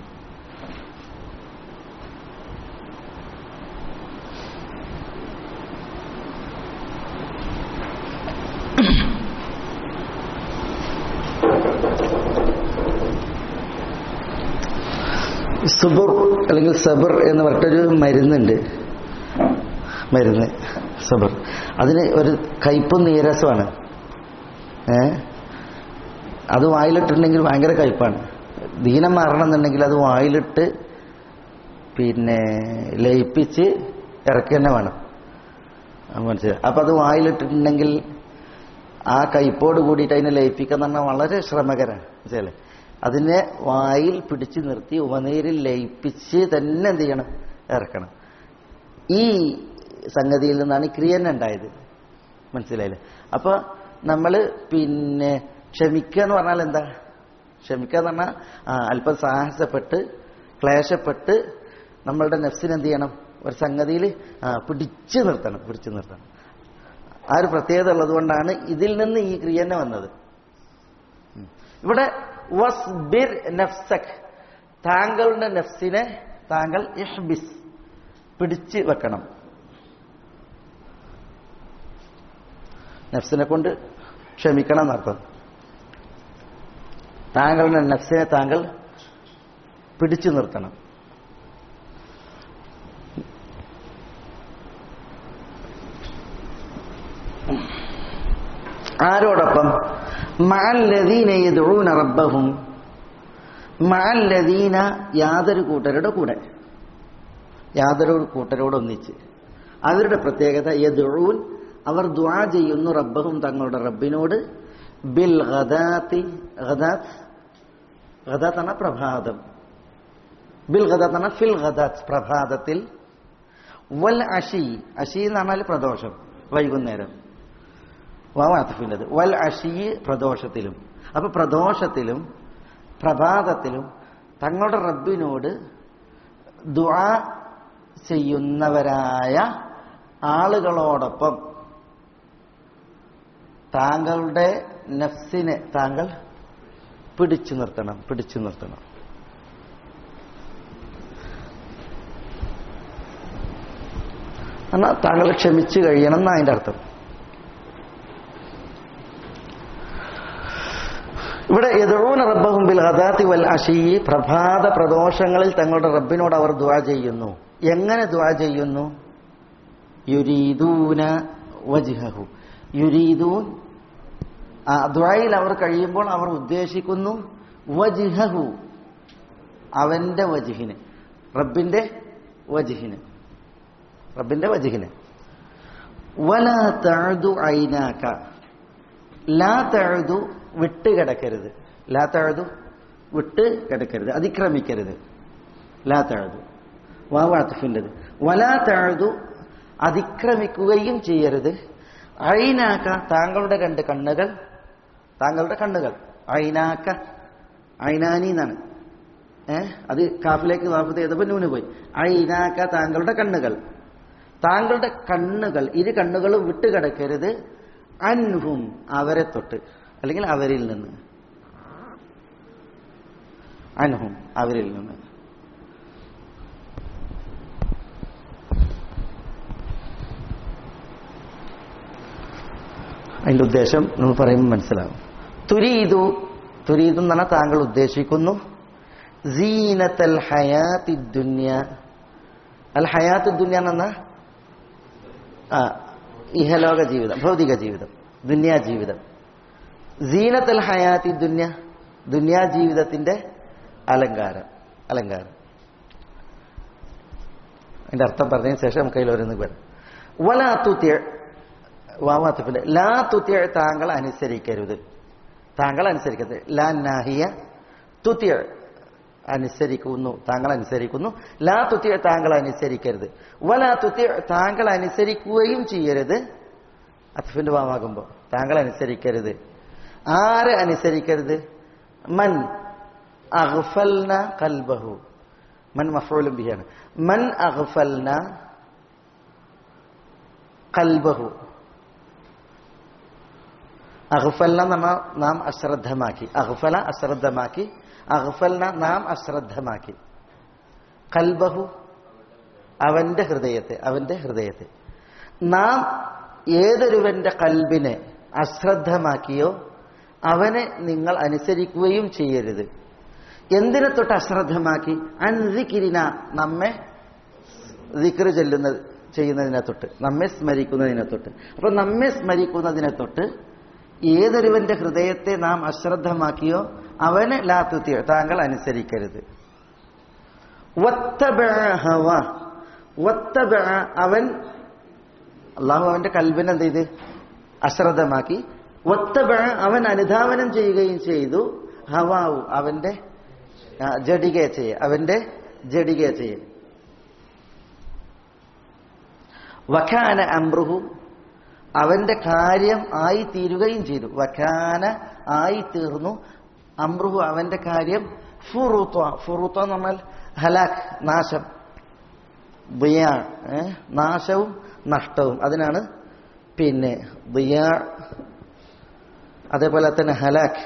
സുബുർ അല്ലെങ്കിൽ സബർ എന്ന് പറഞ്ഞിട്ടൊരു മരുന്നുണ്ട് മരുന്ന് സബർ അതിന് ഒരു കയ്പും നീരസമാണ് ഏ അത് വായിലിട്ടിട്ടുണ്ടെങ്കിൽ ഭയങ്കര കയ്പാണ് ദീനം മാറണമെന്നുണ്ടെങ്കിൽ അത് വായിലിട്ട് പിന്നെ ലയിപ്പിച്ച് ഇറക്കി തന്നെ വേണം മനസ്സിലായി അപ്പൊ അത് വായിലിട്ടിട്ടുണ്ടെങ്കിൽ ആ കയ്പോട് കൂടിയിട്ട് അതിനെ ലയിപ്പിക്കുക എന്ന് പറഞ്ഞാൽ വളരെ ശ്രമകരമാണ് മനസ്സിലല്ലേ അതിനെ വായിൽ പിടിച്ചു നിർത്തി ഉപനീരിൽ ലയിപ്പിച്ച് തന്നെ എന്ത് ചെയ്യണം ഇറക്കണം ഈ സംഗതിയിൽ നിന്നാണ് ഈ ക്രിയൻ ഉണ്ടായത് മനസ്സിലായില്ലേ അപ്പൊ നമ്മൾ പിന്നെ ക്ഷമിക്കുക എന്ന് പറഞ്ഞാൽ എന്താ ക്ഷമിക്കുക എന്ന് പറഞ്ഞാൽ ആ, അല്പം സാഹസപ്പെട്ട് ക്ലേശപ്പെട്ട് നമ്മളുടെ നെഫ്സിന് എന്ത് ചെയ്യണം ഒരു സംഗതിയിൽ പിടിച്ചു നിർത്തണം പിടിച്ചു നിർത്തണം ആ ഒരു പ്രത്യേകത ഉള്ളത് കൊണ്ടാണ് ഇതിൽ നിന്ന് ഈ ക്രിയന്നെ വന്നത് ഉം. ഇവിടെ വസ്ബിർ നഫ്സക് താങ്കളുടെ നഫ്സിനെ താങ്കൾ ഇഹ്ബിസ് പിടിച്ച് വെക്കണം നഫ്സിനെ കൊണ്ട് ക്ഷമിക്കണം എന്നർത്ഥം താങ്കളുടെ നഫ്സിനെ താങ്കൾ പിടിച്ചു നിർത്തണം ആരോടൊപ്പം മഅല്ലദീന യദ്ഊന റബ്ബഹും മഅല്ലദീന യാതൊരു കൂട്ടരുടെ കൂടെ യാതൊരു കൂട്ടരോടൊന്നിച്ച് അവരുടെ പ്രത്യേകത യദ്ഊൻ അവർ ദുആ ചെയ്യുന്നു റബ്ബഹും തങ്ങളുടെ റബ്ബിനോട് ബിൽ ഗദാത്തി ഗദാത്ത് ഗദാത്ത് എന്ന പ്രഭാതം ബിൽ ഗദാത്ത് എന്ന ഫിൽ ഗദാത്ത് പ്രഭാതത്തിൽ വൽ അഷി അഷി എന്ന് പറഞ്ഞാൽ പ്രദോഷം വൈകുന്നേരം വാവാത്തിഫിൻ്റെത് വൽ അഷി പ്രദോഷത്തിലും അപ്പൊ പ്രദോഷത്തിലും പ്രഭാതത്തിലും തങ്ങളുടെ റബ്ബിനോട് ദുആ ചെയ്യുന്നവരായ ആളുകളോടൊപ്പം താങ്കളുടെ നഫ്സിനെ താങ്കൾ പിടിച്ചു നിർത്തണം പിടിച്ചു നിർത്തണം എന്നാൽ താങ്കൾ ക്ഷമിച്ചു കഴിയണം എന്നാ അതിന്റെ അർത്ഥം ഇവിടെ യദൂന റബ്ബഹും ബിൽ ഗദാത്തി വൽ അഷി പ്രഭാത പ്രദോഷങ്ങളിൽ തങ്ങളുടെ റബ്ബിനോട് അവർ ദുആ ചെയ്യുന്നു എങ്ങനെ ദുആ ചെയ്യുന്നു യുരീദൂന വജ്ഹഹു യുരീദൂൻ ആ ദുആയിൽ അവർ കഴിയുമ്പോൾ അവർ ഉദ്ദേശിക്കുന്നു വജ്ഹഹു അവന്റെ വജ്ഹിന് റബ്ബിന്റെ വജ്ഹിന് റബ്ബിന്റെ വജ്ഹിന് വലാ തഅദു ഐനാക ലാ തഅദു വിട്ട് കിടക്കരുത് ലാ തഅദു വിട്ട് കിടക്കരുത് അതിക്രമിക്കരുത് ലാ തഅദു വാവാത്തിഫിൻ്റെത് വലാ തഅദു അതിക്രമിക്കുകയും ചെയ്യരുത് ഐനാക്ക താങ്കളുടെ രണ്ട് കണ്ണുകൾ താങ്കളുടെ കണ്ണുകൾ ഐനാക്ക ഐനാനി എന്നാണ് ഏ അത് കാഫിലേക്ക് വാഫത്ത് ചെയ്തപ്പോൾ നൂന് പോയി ഐനാക്ക താങ്കളുടെ കണ്ണുകൾ താങ്കളുടെ കണ്ണുകൾ ഇരു കണ്ണുകളും വിട്ടുകിടക്കരുത് അൻഹും അവരെ തൊട്ട് അല്ലെങ്കിൽ അവരിൽ നിന്ന് അൻഹും അവരിൽ നിന്ന് അതിന്റെ ഉദ്ദേശം നമ്മൾ പറയുമ്പോൾ മനസ്സിലാവും തുരീതു തുരീതു എന്ന് പറഞ്ഞാൽ താങ്കൾ ഉദ്ദേശിക്കുന്നു സീനത്തൽ ഹയാത്തി ദുന്യ അൽ ഹയാത്ത് ദുന്യ എന്ന ആ ഇഹലോക ജീവിതം ഭൗതിക ജീവിതം ദുന്യാ ജീവിതം സീനത്തൽ ഹയാത്തി ദുന്യ ദുന്യാ ജീവിതത്തിന്റെ അലങ്കാരം അലങ്കാരം അതിന്റെ അർത്ഥം പറഞ്ഞതിന് ശേഷം നമുക്ക് അതിൽ ഓരോന്ന് വരാം വലാ തുത്യ വാവാത്തിഫിന്റെ ലാ തുത്യ താങ്കൾ അനുസരിക്കരുത് താങ്കൾ അനുസരിക്കരുത് ലാ നാഹിയ തുത്യ അനുസരിക്കുന്നു താങ്കൾ അനുസരിക്കുന്നു ലാ തുത്തി താങ്കൾ അനുസരിക്കരുത് വലാ തുത്തി താങ്കൾ അനുസരിക്കുകയും ചെയ്യരുത് അത്ഫിന്റെ ഭാവമാകുമ്പോൾ താങ്കൾ അനുസരിക്കരുത് ആരെ അനുസരിക്കരുത് മൻ അഗ്ഫൽന കൽബഹു മൻ മഫൂലും ബിയാണ് മൻ അഗ്ഫൽന കൽബഹു അഗ്ഫൽന നമ്മ നാം അശ്രദ്ധമാക്കി അഗ്ഫല അശ്രദ്ധമാക്കി അഗ്ഫൽന നാം അശ്രദ്ധമാക്കി കൽബഹു അവന്റെ ഹൃദയത്തെ അവന്റെ ഹൃദയത്തെ നാം ഏതൊരുവന്റെ കൽബിനെ അശ്രദ്ധമാക്കിയോ അവനെ നിങ്ങൾ അനുസരിക്കുകയും ചെയ്യരുത് എന്തിനെ തൊട്ട് അശ്രദ്ധമാക്കി അൻസിക്കിരിന നമ്മെ ദിക്ർ ചെല്ലുന്ന ചെയ്യുന്നതിനെ തൊട്ട് നമ്മെ സ്മരിക്കുന്നതിനെ തൊട്ട് അപ്പൊ നമ്മെ സ്മരിക്കുന്നതിനെ തൊട്ട് ഏതൊരുവന്റെ ഹൃദയത്തെ നാം അശ്രദ്ധമാക്കിയോ അവനെ ലാത്തുത്തിയോ താങ്കൾ അനുസരിക്കരുത് വത്തബഅ ഹവ. വത്തബഅ അവൻ അള്ളാഹു അവന്റെ കൽബിനെ എന്ത് ചെയ്ത് അശ്രദ്ധമാക്കി വത്തബഅ അവൻ അനുധാവനം ചെയ്യുകയും ചെയ്തു ഹവാവു അവന്റെ ആ, ജഡികയെ ചെയ്യ അവന്റെ ജഡികയെ ചെയ്യ വഖാന അമ്രുഹു അവന്റെ കാര്യം ആയി തീരുകയും ചെയ്തു വഖാന ആയി തീർന്നു അമ്രുഹു അവന്റെ കാര്യം ഫുറൂത്വ ഫുറൂത്വ എന്ന് പറഞ്ഞാൽ ഹലാഖ് നാശം ബിയാ ഏ? നാശവും നഷ്ടവും അതിനാണ് പിന്നെ ബിയാ അതേപോലെ തന്നെ ഹലാഖ്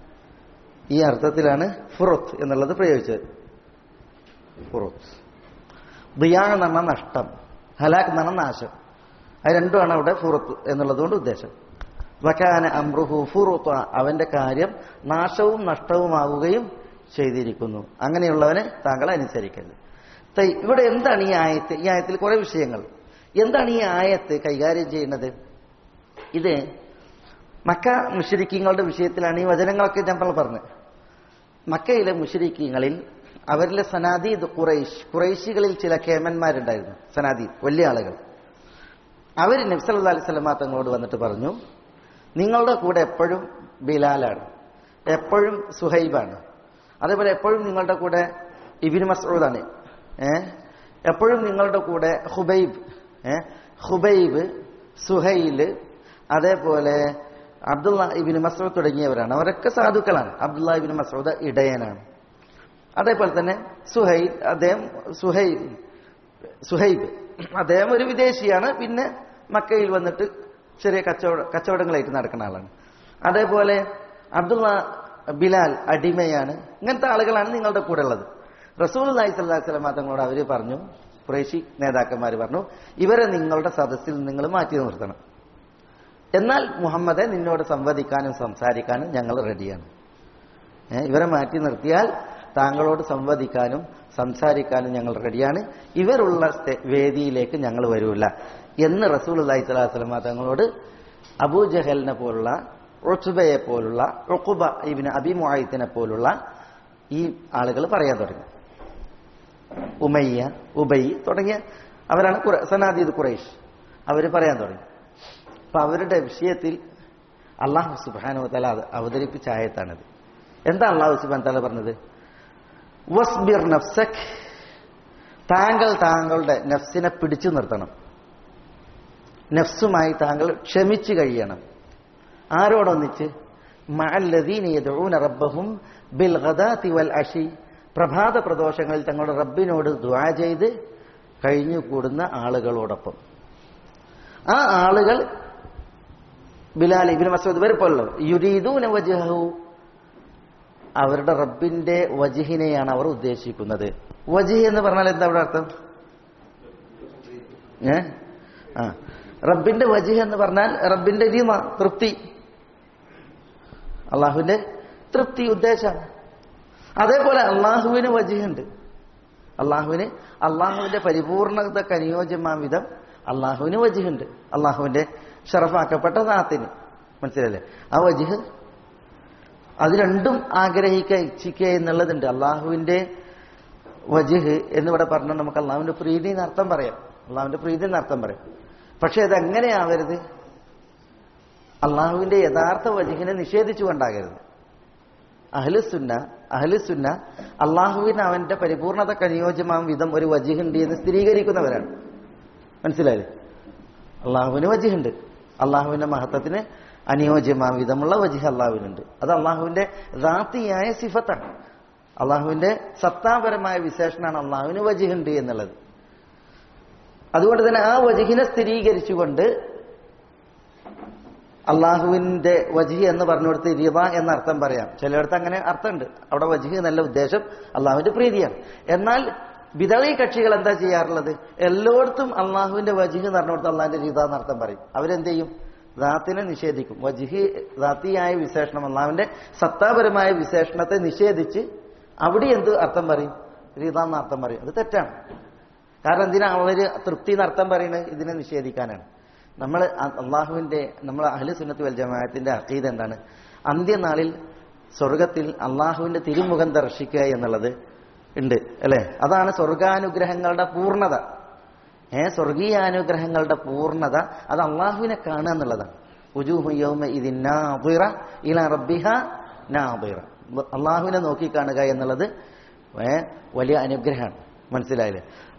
ഈ അർത്ഥത്തിലാണ് ഫുറത്ത് എന്നുള്ളത് പ്രയോഗിച്ചത് ഫുറത്ത് ബിയാ എന്ന് പറഞ്ഞാൽ നഷ്ടം ഹലാഖ് എന്ന് പറഞ്ഞാൽ നാശം അത് രണ്ടുമാണ് അവിടെ ഫുറത്ത് എന്നുള്ളതുകൊണ്ട് ഉദ്ദേശം വക്കാന അമ്രുഹു ഫുറുത്ത അവന്റെ കാര്യം നാശവും നഷ്ടവുമാവുകയും ചെയ്തിരിക്കുന്നു അങ്ങനെയുള്ളവനെ താങ്കൾ അനുസരിക്കരുത് തൈ, ഇവിടെ എന്താണ് ഈ ആയത്ത് ഈ ആയത്തിൽ കുറെ വിഷയങ്ങൾ എന്താണ് ഈ ആയത്ത് കൈകാര്യം ചെയ്യുന്നത് ഇത് മക്ക മുഷരിക്കങ്ങളുടെ വിഷയത്തിലാണ് ഈ വചനങ്ങളൊക്കെ നമ്മൾ പറഞ്ഞത് മക്കയിലെ മുഷരിക്കങ്ങളിൽ അവരിലെ സനാദീദ് ഖുറൈഷ് ഖുറൈശികളിൽ ചില കേമന്മാരുണ്ടായിരുന്നു സനാദീദ് വലിയ ആളുകൾ അവർ നബ്സല്ലാ അലൈഹി സ്വലമാ തങ്ങളോട് വന്നിട്ട് പറഞ്ഞു നിങ്ങളുടെ കൂടെ എപ്പോഴും ബിലാലാണ് എപ്പോഴും സുഹൈബാണ് അതേപോലെ എപ്പോഴും നിങ്ങളുടെ കൂടെ ഇബിൻ മസൂദാണ് ഏ എപ്പോഴും നിങ്ങളുടെ കൂടെ ഹുബൈബ് ഏ ഹുബൈബ് സുഹൈല് അതേപോലെ അബ്ദുള്ള ഇബിൻ മസൂദ് തുടങ്ങിയവരാണ് അവരൊക്കെ സാധുക്കളാണ് അബ്ദുള്ള ഇബിൻ മസൂദ് ഇടയനാണ് അതേപോലെ തന്നെ സുഹൈൽ അദ്ദേഹം സുഹൈബ് സുഹൈബ് അദ്ദേഹം ഒരു വിദേശിയാണ് പിന്നെ മക്കയിൽ വന്നിട്ട് ചെറിയ കച്ചവട കച്ചവടങ്ങളായിട്ട് നടക്കുന്ന ആളാണ് അതേപോലെ അബ്ദുള്ള ബിലാൽ അടിമയാണ് ഇങ്ങനത്തെ ആളുകളാണ് നിങ്ങളുടെ കൂടെ ഉള്ളത് റസൂൽ അലൈഹി സ്വലാഹു വസ്ലം തങ്ങളോട് അവർ പറഞ്ഞു കുറേശി നേതാക്കന്മാർ പറഞ്ഞു ഇവരെ നിങ്ങളുടെ സദസ്സിൽ നിങ്ങൾ മാറ്റി നിർത്തണം എന്നാൽ മുഹമ്മദെ നിന്നോട് സംവദിക്കാനും സംസാരിക്കാനും ഞങ്ങൾ റെഡിയാണ് ഏ, ഇവരെ മാറ്റി നിർത്തിയാൽ താങ്കളോട് സംവദിക്കാനും സംസാരിക്കാനും ഞങ്ങൾ റെഡിയാണ് ഇവരുള്ള സ്റ്റേ- വേദിയിലേക്ക് ഞങ്ങൾ വരൂല എന്ന് റസൂൽ അള്ളഹി സ്വലാഹു വസ്ലമ തങ്ങളോട് അബൂജഹലിനെ പോലുള്ള റുസുബയെ പോലുള്ള റുക്കുബ ഇബിന് അബിമുആയിത്തിനെ പോലുള്ള ഈ ആളുകൾ പറയാൻ തുടങ്ങി ഉമയ്യ ഉബൈ തുടങ്ങിയ അവരാണ് ഖുറ- സനാദീദ് ഖുറൈഷ് അവർ പറയാൻ തുടങ്ങി അപ്പൊ അവരുടെ വിഷയത്തിൽ അള്ളാഹു സുബാനു തല അവതരിപ്പിച്ച ആയത്താണിത് എന്താ അള്ളാഹു സുബാൻ തല പറഞ്ഞത് വസ്ബിർ നഫ്സക് താങ്കൾ താങ്കളുടെ നഫ്സിനെ പിടിച്ചു നിർത്തണം നഫ്സുമായി താങ്കൾ ക്ഷമിച്ചു കഴിയണം ആരോടൊന്നിച്ച് മഅല്ലദീന യദ്ഊന റബ്ബഹും ബിൽ ഗദാതി വൽ അഷി പ്രഭാത പ്രദോഷങ്ങളിൽ തങ്ങളുടെ റബ്ബിനോട് ദുആ ചെയ്ത് കഴിഞ്ഞുകൂടുന്ന ആളുകളോടൊപ്പം ആ ആളുകൾ ബിലാൽ ഇബ്നു മസൂദ് വരെ പോലുള്ളവർ യുരീദൂന വജ്ഹഹു അവരുടെ റബ്ബിന്റെ വജിഹിനെയാണ് അവർ ഉദ്ദേശിക്കുന്നത് വജിഹ് എന്ന് പറഞ്ഞാൽ എന്താ അവിടെ അർത്ഥം ഏ ആ റബ്ബിന്റെ വജിഹ് എന്ന് പറഞ്ഞാൽ റബ്ബിന്റെ രീമ തൃപ്തി അള്ളാഹുവിന്റെ തൃപ്തി ഉദ്ദേശം അതേപോലെ അള്ളാഹുവിന് വജിഹുണ്ട് അള്ളാഹുവിന് അള്ളാഹുവിന്റെ പരിപൂർണതക്ക് അനുയോജ്യമാം വിധം അള്ളാഹുവിന് വജിഹുണ്ട് അള്ളാഹുവിന്റെ ഷറഫാക്കപ്പെട്ട നാത്തിന് മനസ്സിലല്ലേ ആ വജിഹ് അത് രണ്ടും ആഗ്രഹിക്കുക ഇച്ഛിക്കുക എന്നുള്ളതുണ്ട് അള്ളാഹുവിന്റെ വജിഹ് എന്നിവിടെ പറഞ്ഞാൽ നമുക്ക് അള്ളാഹുവിന്റെ പ്രീതി എന്ന് അർത്ഥം പറയാം അള്ളാഹുവിന്റെ പ്രീതി എന്ന് അർത്ഥം പറയാം പക്ഷെ അതെങ്ങനെയാവരുത് അള്ളാഹുവിന്റെ യഥാർത്ഥ വജിഹിനെ നിഷേധിച്ചുകൊണ്ടാകരുത് അഹ്ലുസുന്ന അഹ്ലുസുന്ന അള്ളാഹുവിന് അവന്റെ പരിപൂർണതക്ക് അനുയോജ്യമാവും വിധം ഒരു വജിഹുണ്ട് എന്ന് സ്ഥിരീകരിക്കുന്നവരാണ് മനസ്സിലായില്ലേ അള്ളാഹുവിന് വജിഹുണ്ട് അള്ളാഹുവിന്റെ മഹത്വത്തിന് അനുയോജ്യമാവും വിധമുള്ള വജിഹ് അള്ളാഹുവിനുണ്ട് അത് അള്ളാഹുവിന്റെ ദാത്തിയായ സിഫത്താണ് അള്ളാഹുവിന്റെ സത്താപരമായ വിശേഷണമാണ് അള്ളാഹുവിന് വജിഹുണ്ട് എന്നുള്ളത് അതുകൊണ്ട് തന്നെ ആ വജിഹിനെ സ്ഥിരീകരിച്ചുകൊണ്ട് അള്ളാഹുവിന്റെ വജിഹ് എന്ന് പറഞ്ഞുകൊടുത്ത് റിവ എന്ന അർത്ഥം പറയാം ചിലയിടത്ത് അങ്ങനെ അർത്ഥമുണ്ട് അവിടെ വജിഹ് നല്ല ഉദ്ദേശം അള്ളാഹുവിന്റെ പ്രീതിയാണ് എന്നാൽ വിതളി കക്ഷികൾ എന്താ ചെയ്യാറുള്ളത് എല്ലായിടത്തും അള്ളാഹുവിന്റെ വജിഹ് എന്ന് പറഞ്ഞുകൊടുത്ത് അള്ളാഹിന്റെ രീത എന്ന് അർത്ഥം പറയും അവരെന്ത് ചെയ്യും ദാത്തിനെ നിഷേധിക്കും വജിഹ് ദാത്തിയായ വിശേഷണം അള്ളാഹുവിന്റെ സത്താപരമായ വിശേഷണത്തെ നിഷേധിച്ച് അവിടെ എന്ത് അർത്ഥം പറയും രീത എന്ന അർത്ഥം പറയും അത് തെറ്റാണ് കാരണം എന്തിനാ അവര് തൃപ്തി എന്ന് അർത്ഥം പറയുന്നത് ഇതിനെ നിഷേധിക്കാനാണ് നമ്മൾ അള്ളാഹുവിന്റെ നമ്മൾ അഹ്ലു സുന്നത്ത് വൽ ജമാഅത്തിന്റെ അക്കീദ എന്താണ് അന്ത്യനാളിൽ സ്വർഗത്തിൽ അള്ളാഹുവിന്റെ തിരുമുഖം ദർശിക്കുക എന്നുള്ളത് ഉണ്ട് അല്ലെ അതാണ് സ്വർഗാനുഗ്രഹങ്ങളുടെ പൂർണ്ണത ഏ സ്വർഗീയാനുഗ്രഹങ്ങളുടെ പൂർണ്ണത അത് അള്ളാഹുവിനെ കാണുക എന്നുള്ളതാണ് ഉജൂഹു യൗമ ഇതിനാദിറ ഇല റബ്ബിഹ നാദിറ അള്ളാഹുവിനെ നോക്കി കാണുക എന്നുള്ളത് ഏ വലിയ അനുഗ്രഹമാണ് മനസ്സിലായില്ലേ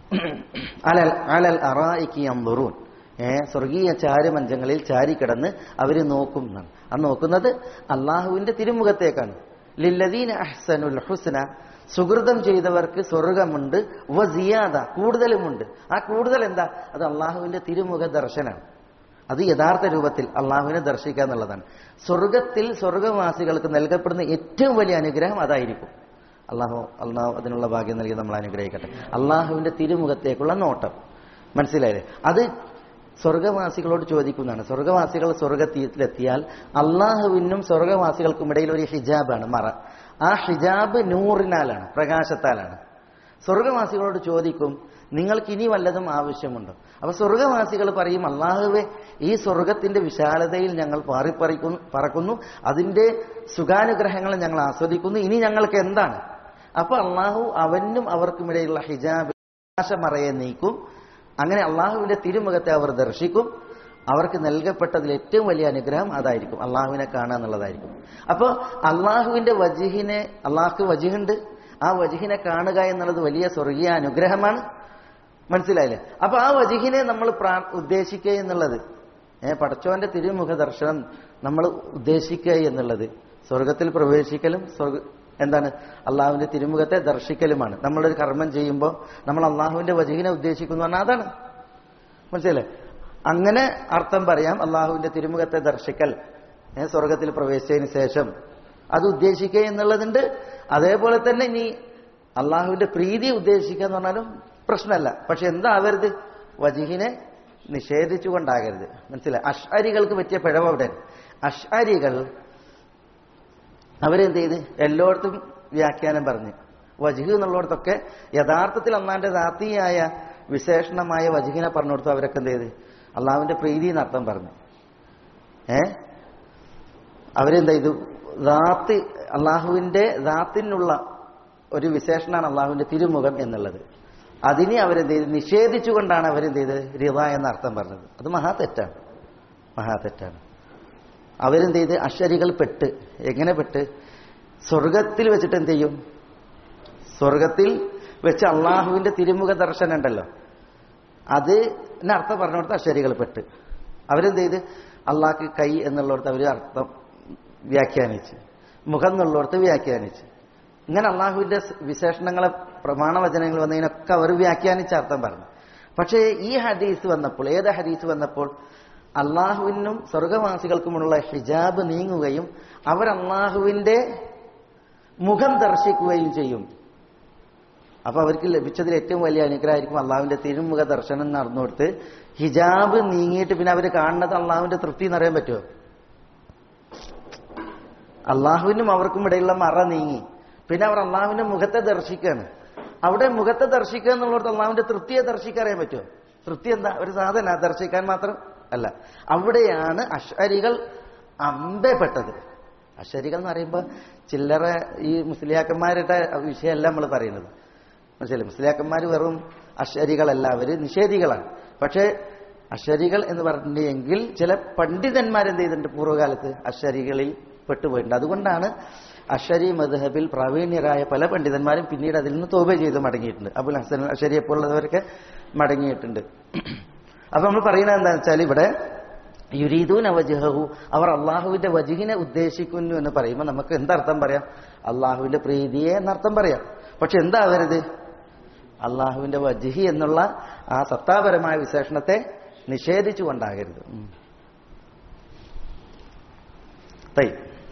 അലൽ അലൽ അറായിക്ക് അമ്പറൂൻ ഏ സ്വർഗീയ ചാരുമഞ്ചങ്ങളിൽ ചാരിക്കിടന്ന് അവര് നോക്കും എന്നാണ് ആ നോക്കുന്നത് അള്ളാഹുവിന്റെ തിരുമുഖത്തേക്കാണ് ലില്ലദീന അഹ്സനുൽ ഹുസ്ന സുഹൃതം ചെയ്തവർക്ക് സ്വർഗമുണ്ട് വസിയാദ കൂടുതലുമുണ്ട് ആ കൂടുതൽ എന്താ അത് അള്ളാഹുവിന്റെ തിരുമുഖ ദർശനാണ് അത് യഥാർത്ഥ രൂപത്തിൽ അള്ളാഹുവിനെ ദർശിക്കുക എന്നുള്ളതാണ് സ്വർഗത്തിൽ സ്വർഗവാസികൾക്ക് നൽകപ്പെടുന്ന ഏറ്റവും വലിയ അനുഗ്രഹം അതായിരിക്കും അള്ളാഹു അള്ളാഹു അതിനുള്ള ഭാഗ്യം നൽകി നമ്മൾ അനുഗ്രഹിക്കട്ടെ അള്ളാഹുവിന്റെ തിരുമുഖത്തേക്കുള്ള നോട്ടം മനസ്സിലായില്ലേ അത് സ്വർഗവാസികളോട് ചോദിക്കുന്നതാണ് സ്വർഗവാസികൾ സ്വർഗത്തിലെത്തിയാൽ അള്ളാഹുവിനും സ്വർഗവാസികൾക്കും ഇടയിൽ ഒരു ഹിജാബാണ് മറ ആ ഹിജാബ് നൂറിനാലാണ് പ്രകാശത്താലാണ് സ്വർഗവാസികളോട് ചോദിക്കും നിങ്ങൾക്ക് ഇനി വല്ലതും ആവശ്യമുണ്ടോ അപ്പൊ സ്വർഗവാസികൾ പറയും അള്ളാഹുവെ ഈ സ്വർഗത്തിന്റെ വിശാലതയിൽ ഞങ്ങൾ പാറിപ്പറിക്കുന്നു പറക്കുന്നു അതിന്റെ സുഖാനുഗ്രഹങ്ങൾ ഞങ്ങൾ ആസ്വദിക്കുന്നു ഇനി ഞങ്ങൾക്ക് എന്താണ് അപ്പൊ അള്ളാഹു അവനും അവർക്കുമിടയിലുള്ള ഹിജാബ് പ്രകാശമറയെ നീക്കും അങ്ങനെ അള്ളാഹുവിന്റെ തിരുമുഖത്തെ അവർ ദർശിക്കും അവർക്ക് നൽകപ്പെട്ടതിൽ ഏറ്റവും വലിയ അനുഗ്രഹം അതായിരിക്കും അള്ളാഹുവിനെ കാണുക എന്നുള്ളതായിരിക്കും അപ്പോൾ അള്ളാഹുവിന്റെ വജിഹിനെ അള്ളാഹ്ക്ക് വജിഹുണ്ട് ആ വജിഹിനെ കാണുക എന്നുള്ളത് വലിയ സ്വർഗീയ അനുഗ്രഹമാണ് മനസ്സിലായില്ലേ അപ്പൊ ആ വജിഹിനെ നമ്മൾ പ്രാ ഉദ്ദേശിക്കുക എന്നുള്ളത് ഏ പടച്ചോന്റെ തിരുമുഖ ദർശനം നമ്മൾ ഉദ്ദേശിക്കുക എന്നുള്ളത് സ്വർഗത്തിൽ പ്രവേശിക്കലും സ്വർഗ എന്താണ് അള്ളാഹുവിന്റെ തിരുമുഖത്തെ ദർശിക്കലുമാണ് നമ്മളൊരു കർമ്മം ചെയ്യുമ്പോൾ നമ്മൾ അള്ളാഹുവിന്റെ വജീനെ ഉദ്ദേശിക്കുന്നു പറഞ്ഞാൽ അതാണ് മനസ്സിലല്ലേ അങ്ങനെ അർത്ഥം പറയാം അള്ളാഹുവിന്റെ തിരുമുഖത്തെ ദർശിക്കൽ ഏ, സ്വർഗത്തിൽ പ്രവേശിച്ചതിന് ശേഷം അത് ഉദ്ദേശിക്കുക എന്നുള്ളതുണ്ട് അതേപോലെ തന്നെ ഇനി അള്ളാഹുവിന്റെ പ്രീതി ഉദ്ദേശിക്കുക എന്ന് പറഞ്ഞാലും പ്രശ്നമല്ല പക്ഷെ എന്താവരുത് വജീഹിനെ നിഷേധിച്ചുകൊണ്ടാകരുത് മനസ്സിലായി അഷ്അരികൾക്ക് പറ്റിയ പിഴവ് അവിടെ അഷ്അരികൾ അവരെന്ത് ചെയ്ത് എല്ലായിടത്തും വ്യാഖ്യാനം പറഞ്ഞ് വജിഹ് എന്നുള്ളിടത്തൊക്കെ യഥാർത്ഥത്തിൽ അള്ളാന്റെ ദാത്തിയായ വിശേഷണമായ വജിഹിനെ പറഞ്ഞു കൊടുത്തു അവരൊക്കെ എന്ത് ചെയ്ത് അള്ളാഹുവിന്റെ പ്രീതി എന്നർത്ഥം പറഞ്ഞു ഏ അവരെന്താ ഇത് ദാത്ത് അള്ളാഹുവിന്റെ ദാത്തിനുള്ള ഒരു വിശേഷണമാണ് അള്ളാഹുവിന്റെ തിരുമുഖം എന്നുള്ളത് അതിനെ അവരെന്ത് ചെയ്ത് നിഷേധിച്ചുകൊണ്ടാണ് അവരെന്ത് ചെയ്ത് റിവ എന്ന അർത്ഥം പറഞ്ഞത് അത് മഹാ തെറ്റാണ് മഹാ തെറ്റാണ് അവരെന്ത് ചെയ്ത് അശ്വരികൾ പെട്ട് എങ്ങനെ പെട്ട് സ്വർഗത്തിൽ വെച്ചിട്ട് എന്ത് ചെയ്യും സ്വർഗത്തിൽ വെച്ച് അള്ളാഹുവിന്റെ തിരുമുഖ ദർശനം ഉണ്ടല്ലോ അത് അർത്ഥം പറഞ്ഞു കൊടുത്ത അശ്വരികൾ പെട്ട് അവരെന്ത് ചെയ്ത് അള്ളാഹ്ക്ക് കൈ എന്നുള്ളിടത്ത് അവർ അർത്ഥം വ്യാഖ്യാനിച്ച് മുഖം എന്നുള്ളിടത്ത് വ്യാഖ്യാനിച്ച് ഇങ്ങനെ അള്ളാഹുവിന്റെ വിശേഷണങ്ങളെ പ്രമാണവചനങ്ങൾ വന്നതിനൊക്കെ അവർ വ്യാഖ്യാനിച്ച അർത്ഥം പറഞ്ഞു പക്ഷേ ഈ ഹദീസ് വന്നപ്പോൾ ഏത് ഹദീസ് വന്നപ്പോൾ അള്ളാഹുവിനും സ്വർഗവാസികൾക്കുമുള്ള ഹിജാബ് നീങ്ങുകയും അവർ അള്ളാഹുവിന്റെ മുഖം ദർശിക്കുകയും ചെയ്യും അപ്പൊ അവർക്ക് ലഭിച്ചതിൽ ഏറ്റവും വലിയ അനുഗ്രഹമായിരിക്കും അള്ളാഹുവിന്റെ തിരുമുഖ ദർശനം നടന്നു കൊടുത്ത് ഹിജാബ് നീങ്ങിയിട്ട് പിന്നെ അവർ കാണുന്നത് അള്ളാഹുവിന്റെ തൃപ്തി എന്നറിയാൻ പറ്റുമോ അള്ളാഹുവിനും അവർക്കും ഇടയിലുള്ള മറ നീങ്ങി പിന്നെ അവർ അള്ളാഹുവിന്റെ മുഖത്തെ ദർശിക്കുകയാണ് അവിടെ മുഖത്തെ ദർശിക്കുക എന്നുള്ളത് അള്ളാഹുവിന്റെ തൃപ്തിയെ ദർശിക്കാൻ അറിയാൻ പറ്റുമോ തൃപ്തി എന്താ ഒരു സാധന ദർശിക്കാൻ മാത്രം അല്ല അവിടെയാണ് അശ്വരികൾ അമ്പപ്പെട്ടത് അശ്വരികൾ എന്ന് പറയുമ്പോൾ ചില്ലറ ഈ മുസ്ലിയാക്കന്മാരുടെ വിഷയമല്ല നമ്മൾ പറയുന്നത് മനസ്സിലായി മുസ്ലിയാക്കന്മാർ വെറും അശ്വരികളല്ല അവർ നിഷേധികളാണ് പക്ഷേ അശ്വരികൾ എന്ന് പറഞ്ഞിട്ടുണ്ടെങ്കിൽ ചില പണ്ഡിതന്മാരെന്ത് ചെയ്തിട്ടുണ്ട് പൂർവ്വകാലത്ത് അശ്വരികളിൽ പെട്ടുപോയിട്ടുണ്ട് അതുകൊണ്ടാണ് അഷരി മദ്ഹബിൽ പ്രാവീണ്യരായ പല പണ്ഡിതന്മാരും പിന്നീട് അതിൽ നിന്ന് തോപ ചെയ്ത് മടങ്ങിയിട്ടുണ്ട് അബുൽ ഹസൻ അഷരിയെ പോലുള്ളവരൊക്കെ മടങ്ങിയിട്ടുണ്ട് അപ്പൊ നമ്മൾ പറയുന്നത് എന്താണെന്ന് വെച്ചാൽ ഇവിടെ യുരീദൂന വജുഹു അവർ അള്ളാഹുവിന്റെ വജുഹിനെ ഉദ്ദേശിക്കുന്നു എന്ന് പറയുമ്പോൾ നമുക്ക് എന്തർത്ഥം പറയാം അള്ളാഹുവിന്റെ പ്രീതിയെ എന്നർത്ഥം പറയാം പക്ഷെ എന്താവരുത് അള്ളാഹുവിന്റെ വജുഹി എന്നുള്ള ആ സത്താപരമായ വിശേഷണത്തെ നിഷേധിച്ചുകൊണ്ടാകരുത് ഉം. തൈ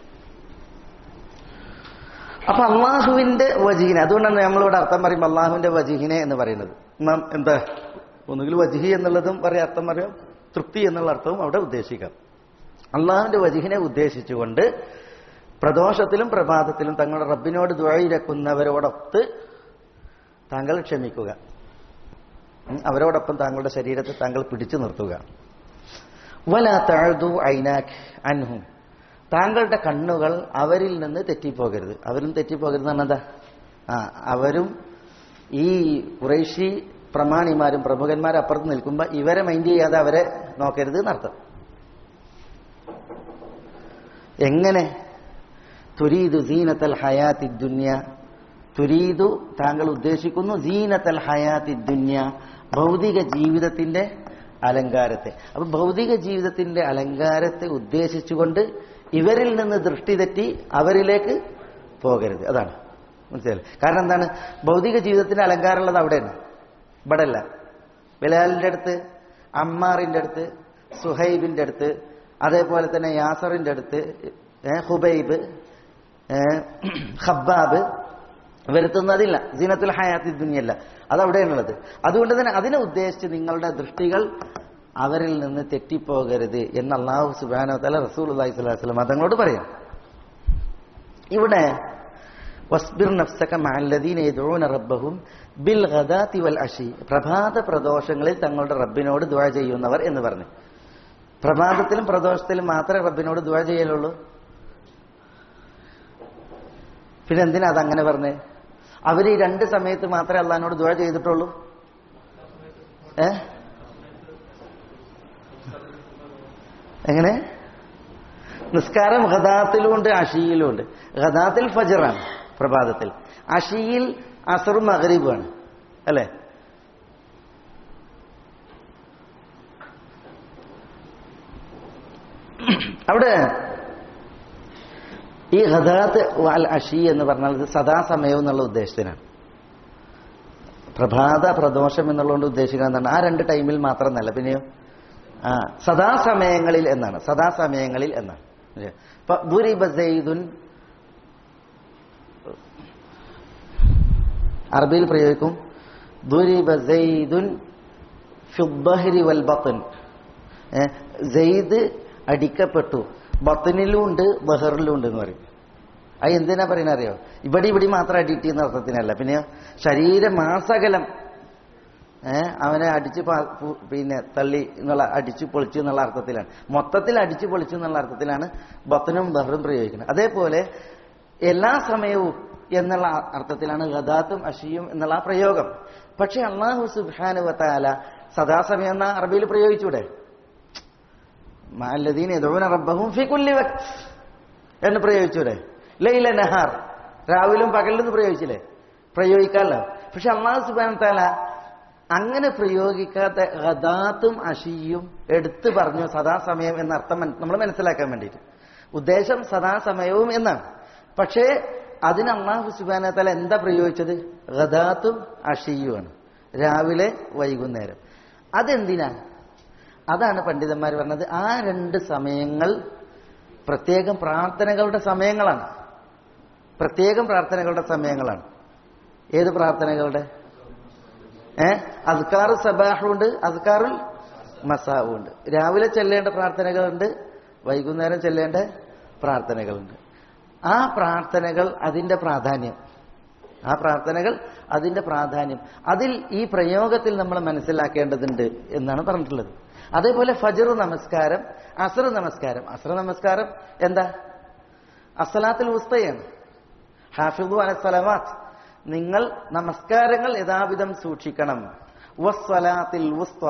അപ്പൊ അള്ളാഹുവിന്റെ വജീഹിനെ അതുകൊണ്ടാണ് നമ്മളിവിടെ അർത്ഥം പറയുമ്പോൾ അള്ളാഹുവിന്റെ വജീഹിനെ എന്ന് പറയുന്നത് നാം എന്താ ഒന്നുകിൽ വജിഹി എന്നുള്ളതും പറയാം അർത്ഥം പറയാം തൃപ്തി എന്നുള്ള അർത്ഥവും അവിടെ ഉദ്ദേശിക്കാം അള്ളാഹുവിന്റെ വജിഹിനെ ഉദ്ദേശിച്ചുകൊണ്ട് പ്രദോഷത്തിലും പ്രഭാതത്തിലും തങ്ങളുടെ റബ്ബിനോട് ദ്വഴിരക്കുന്നവരോടൊത്ത് താങ്കൾ ക്ഷമിക്കുക ഉം, അവരോടൊപ്പം താങ്കളുടെ ശരീരത്തെ താങ്കൾ പിടിച്ചു നിർത്തുക വല തഴുതു ഐനാഖ് അൻഹും താങ്കളുടെ കണ്ണുകൾ അവരിൽ നിന്ന് തെറ്റിപ്പോകരുത് അവരും തെറ്റിപ്പോകരുത് എന്ന് പറഞ്ഞാൽ എന്താ ആ അവരും ഈ കുറേശി പ്രമാണിമാരും പ്രമുഖന്മാരും അപ്പുറത്ത് നിൽക്കുമ്പോൾ ഇവരെ മൈൻഡ് ചെയ്യാതെ അവരെ നോക്കരുത് എന്നർത്ഥം എങ്ങനെ തുരീദു സീനത്തൽ ഹയാത്തി ദുന്യ തുരീദു താങ്കൾ ഉദ്ദേശിക്കുന്നു സീനത്തൽ ഹയാത്തി ദുന്യ ഭൗതിക ജീവിതത്തിന്റെ അലങ്കാരത്തെ അപ്പൊ ഭൗതിക ജീവിതത്തിന്റെ അലങ്കാരത്തെ ഉദ്ദേശിച്ചുകൊണ്ട് ഇവരിൽ നിന്ന് ദൃഷ്ടി തെറ്റി അവരിലേക്ക് പോകരുത് അതാണ് മനസ്സിലായി കാരണം എന്താണ് ഭൗതിക ജീവിതത്തിന്റെ അലങ്കാരമുള്ളത് അവിടെയാണ് ഇവിടെ അല്ല ബിലാലിന്റെ അടുത്ത് അമ്മാറിന്റെ അടുത്ത് സുഹൈബിന്റെ അടുത്ത് അതേപോലെ തന്നെ യാസറിന്റെ അടുത്ത് ഏ, ഹുബൈബ് ഏ, ഖബ്ബാബ് വരുത്തുന്നതില്ല സീനത്തുൽ ഹയാത്തി ദുനിയല്ല അതവിടെയാണുള്ളത് അതുകൊണ്ട് തന്നെ അതിനെ ഉദ്ദേശിച്ച് നിങ്ങളുടെ ദൃഷ്ടികൾ അവരിൽ നിന്ന് തെറ്റിപ്പോകരുത് എന്ന് അള്ളാഹു സുബാനോ തല റസൂൽ അള്ളാഹി സ്വലാഹു വസ്ലം അതങ്ങളോട് പറയാം ഇവിടെ വസ്ബിർ നഫ്സക മഅല്ലദീന യദ്ഊന റബ്ബഹും ബിൽ ഗദാതി വൽ അശി പ്രഭാത പ്രദോഷങ്ങളിൽ തങ്ങളുടെ റബ്ബിനോട് ദുആ ചെയ്യുന്നവർ എന്ന് പറഞ്ഞു പ്രഭാതത്തിലും പ്രദോഷത്തിലും മാത്രമേ റബ്ബിനോട് ദുആ ചെയ്യലുള്ളൂ പിന്നെ എന്തിനാ അതങ്ങനെ പറഞ്ഞേ അവർ ഈ രണ്ട് സമയത്ത് മാത്രമേ അള്ളഹാനോട് ദുആ ചെയ്തിട്ടുള്ളൂ ഏ എങ്ങനെ നിസ്കാരം ഖദാത്തിലും ഉണ്ട് അഷിയിലും ഉണ്ട് ഖദാത്തിൽ ഫജറാണ് പ്രഭാതത്തിൽ അഷിയിൽ അസറും മഗരീബുമാണ് അല്ലേ അവിടെ ഈ ഖദാത്ത് വാൽ അഷി എന്ന് പറഞ്ഞാൽ ഇത് സദാസമയം എന്നുള്ള ഉദ്ദേശത്തിനാണ് പ്രഭാത പ്രദോഷം എന്നുള്ളതുകൊണ്ട് ഉദ്ദേശിക്കുന്നത് ആ രണ്ട് ടൈമിൽ മാത്രമെന്നല്ല പിന്നെയോ ആ സദാസമയങ്ങളിൽ എന്നാണ് സദാസമയങ്ങളിൽ എന്നാണ് ഇല്ലേ? ഇപ്പൊ ദുരിബ സെയ്ദുൻ അറബിയിൽ പ്രയോഗിക്കും ദുരിബ സെയ്ദുൻ ഫിദ്ദഹരി വൽ ബത്തൻ ഏ, സെയ്ദ് അടിക്കപ്പെട്ടു ബത്തനിലും ഉണ്ട് ബഹറിലും ഉണ്ട് എന്ന് പറയും അത് എന്തിനാ പറയുന്നത് അറിയോ ഇവിടെ ഇവിടെ മാത്രം അടിയിട്ട് എന്ന അർത്ഥത്തിനല്ല പിന്നെ ശരീരമാസകലം ഏഹ് അവനെ അടിച്ച് പാ- പു- പിന്നെ തള്ളി എന്നുള്ള അടിച്ചു പൊളിച്ചു എന്നുള്ള അർത്ഥത്തിലാണ് മൊത്തത്തിൽ അടിച്ചു പൊളിച്ചു എന്നുള്ള അർത്ഥത്തിലാണ് ബത്തനും ബഹറും പ്രയോഗിക്കുന്നത് അതേപോലെ എല്ലാ സമയവും എന്നുള്ള അർത്ഥത്തിലാണ് ഗദാത്തും അഷിയും എന്നുള്ള ആ പ്രയോഗം പക്ഷെ അള്ളാഹു സുബാനുവത്താല സദാസമയം എന്ന അറബിയിൽ പ്രയോഗിച്ചൂടെ മാലദീൻ യദൂന റബ്ബഹും ഫി കുല്ലി വഖ്ത് എന്ന് പ്രയോഗിച്ചൂടെ ലൈല നഹാർ രാവിലും പകലിലും പ്രയോഗിച്ചില്ലേ പ്രയോഗിക്കാമല്ലോ പക്ഷെ അള്ളാഹു സുബാൻ താല അങ്ങനെ പ്രയോഗിക്കാത്ത ഗദാത്തും അഷിയും എടുത്തു പറഞ്ഞു സദാസമയം എന്ന അർത്ഥം നമ്മൾ മനസ്സിലാക്കാൻ വേണ്ടിയിട്ട് ഉദ്ദേശം സദാസമയവും എന്നാണ് പക്ഷേ അതിന് അള്ളാഹു സുബാന താല എന്താ പ്രയോഗിച്ചത് ഗദാത്തും അഷിയുമാണ് രാവിലെ വൈകുന്നേരം അതെന്തിനാ അതാണ് പണ്ഡിതന്മാർ പറഞ്ഞത് ആ രണ്ട് സമയങ്ങൾ പ്രത്യേകം പ്രാർത്ഥനകളുടെ സമയങ്ങളാണ് പ്രത്യേകം പ്രാർത്ഥനകളുടെ സമയങ്ങളാണ് ഏത് പ്രാർത്ഥനകളുടെ ഏ അസ്കാർ സബാഹുണ്ട് അസ്കാറുൽ മസാവും ഉണ്ട് രാവിലെ ചെല്ലേണ്ട പ്രാർത്ഥനകളുണ്ട് വൈകുന്നേരം ചെല്ലേണ്ട പ്രാർത്ഥനകളുണ്ട് ആ പ്രാർത്ഥനകൾ അതിന്റെ പ്രാധാന്യം ആ പ്രാർത്ഥനകൾ അതിന്റെ പ്രാധാന്യം അതിൽ ഈ പ്രയോഗത്തിൽ നമ്മൾ മനസ്സിലാക്കേണ്ടതുണ്ട് എന്നാണ് പറഞ്ഞിട്ടുള്ളത് അതേപോലെ ഫജർ നമസ്കാരം അസർ നമസ്കാരം അസർ നമസ്കാരം എന്താ അസലാത്തിൽ ഉസ്തയാണ് ഹാഫിദു അല സലവാത്ത് നിങ്ങൾ നമസ്കാരങ്ങൾ യഥാവിധം സൂക്ഷിക്കണം വസ്സലാത്തിൽ ഉസ്ത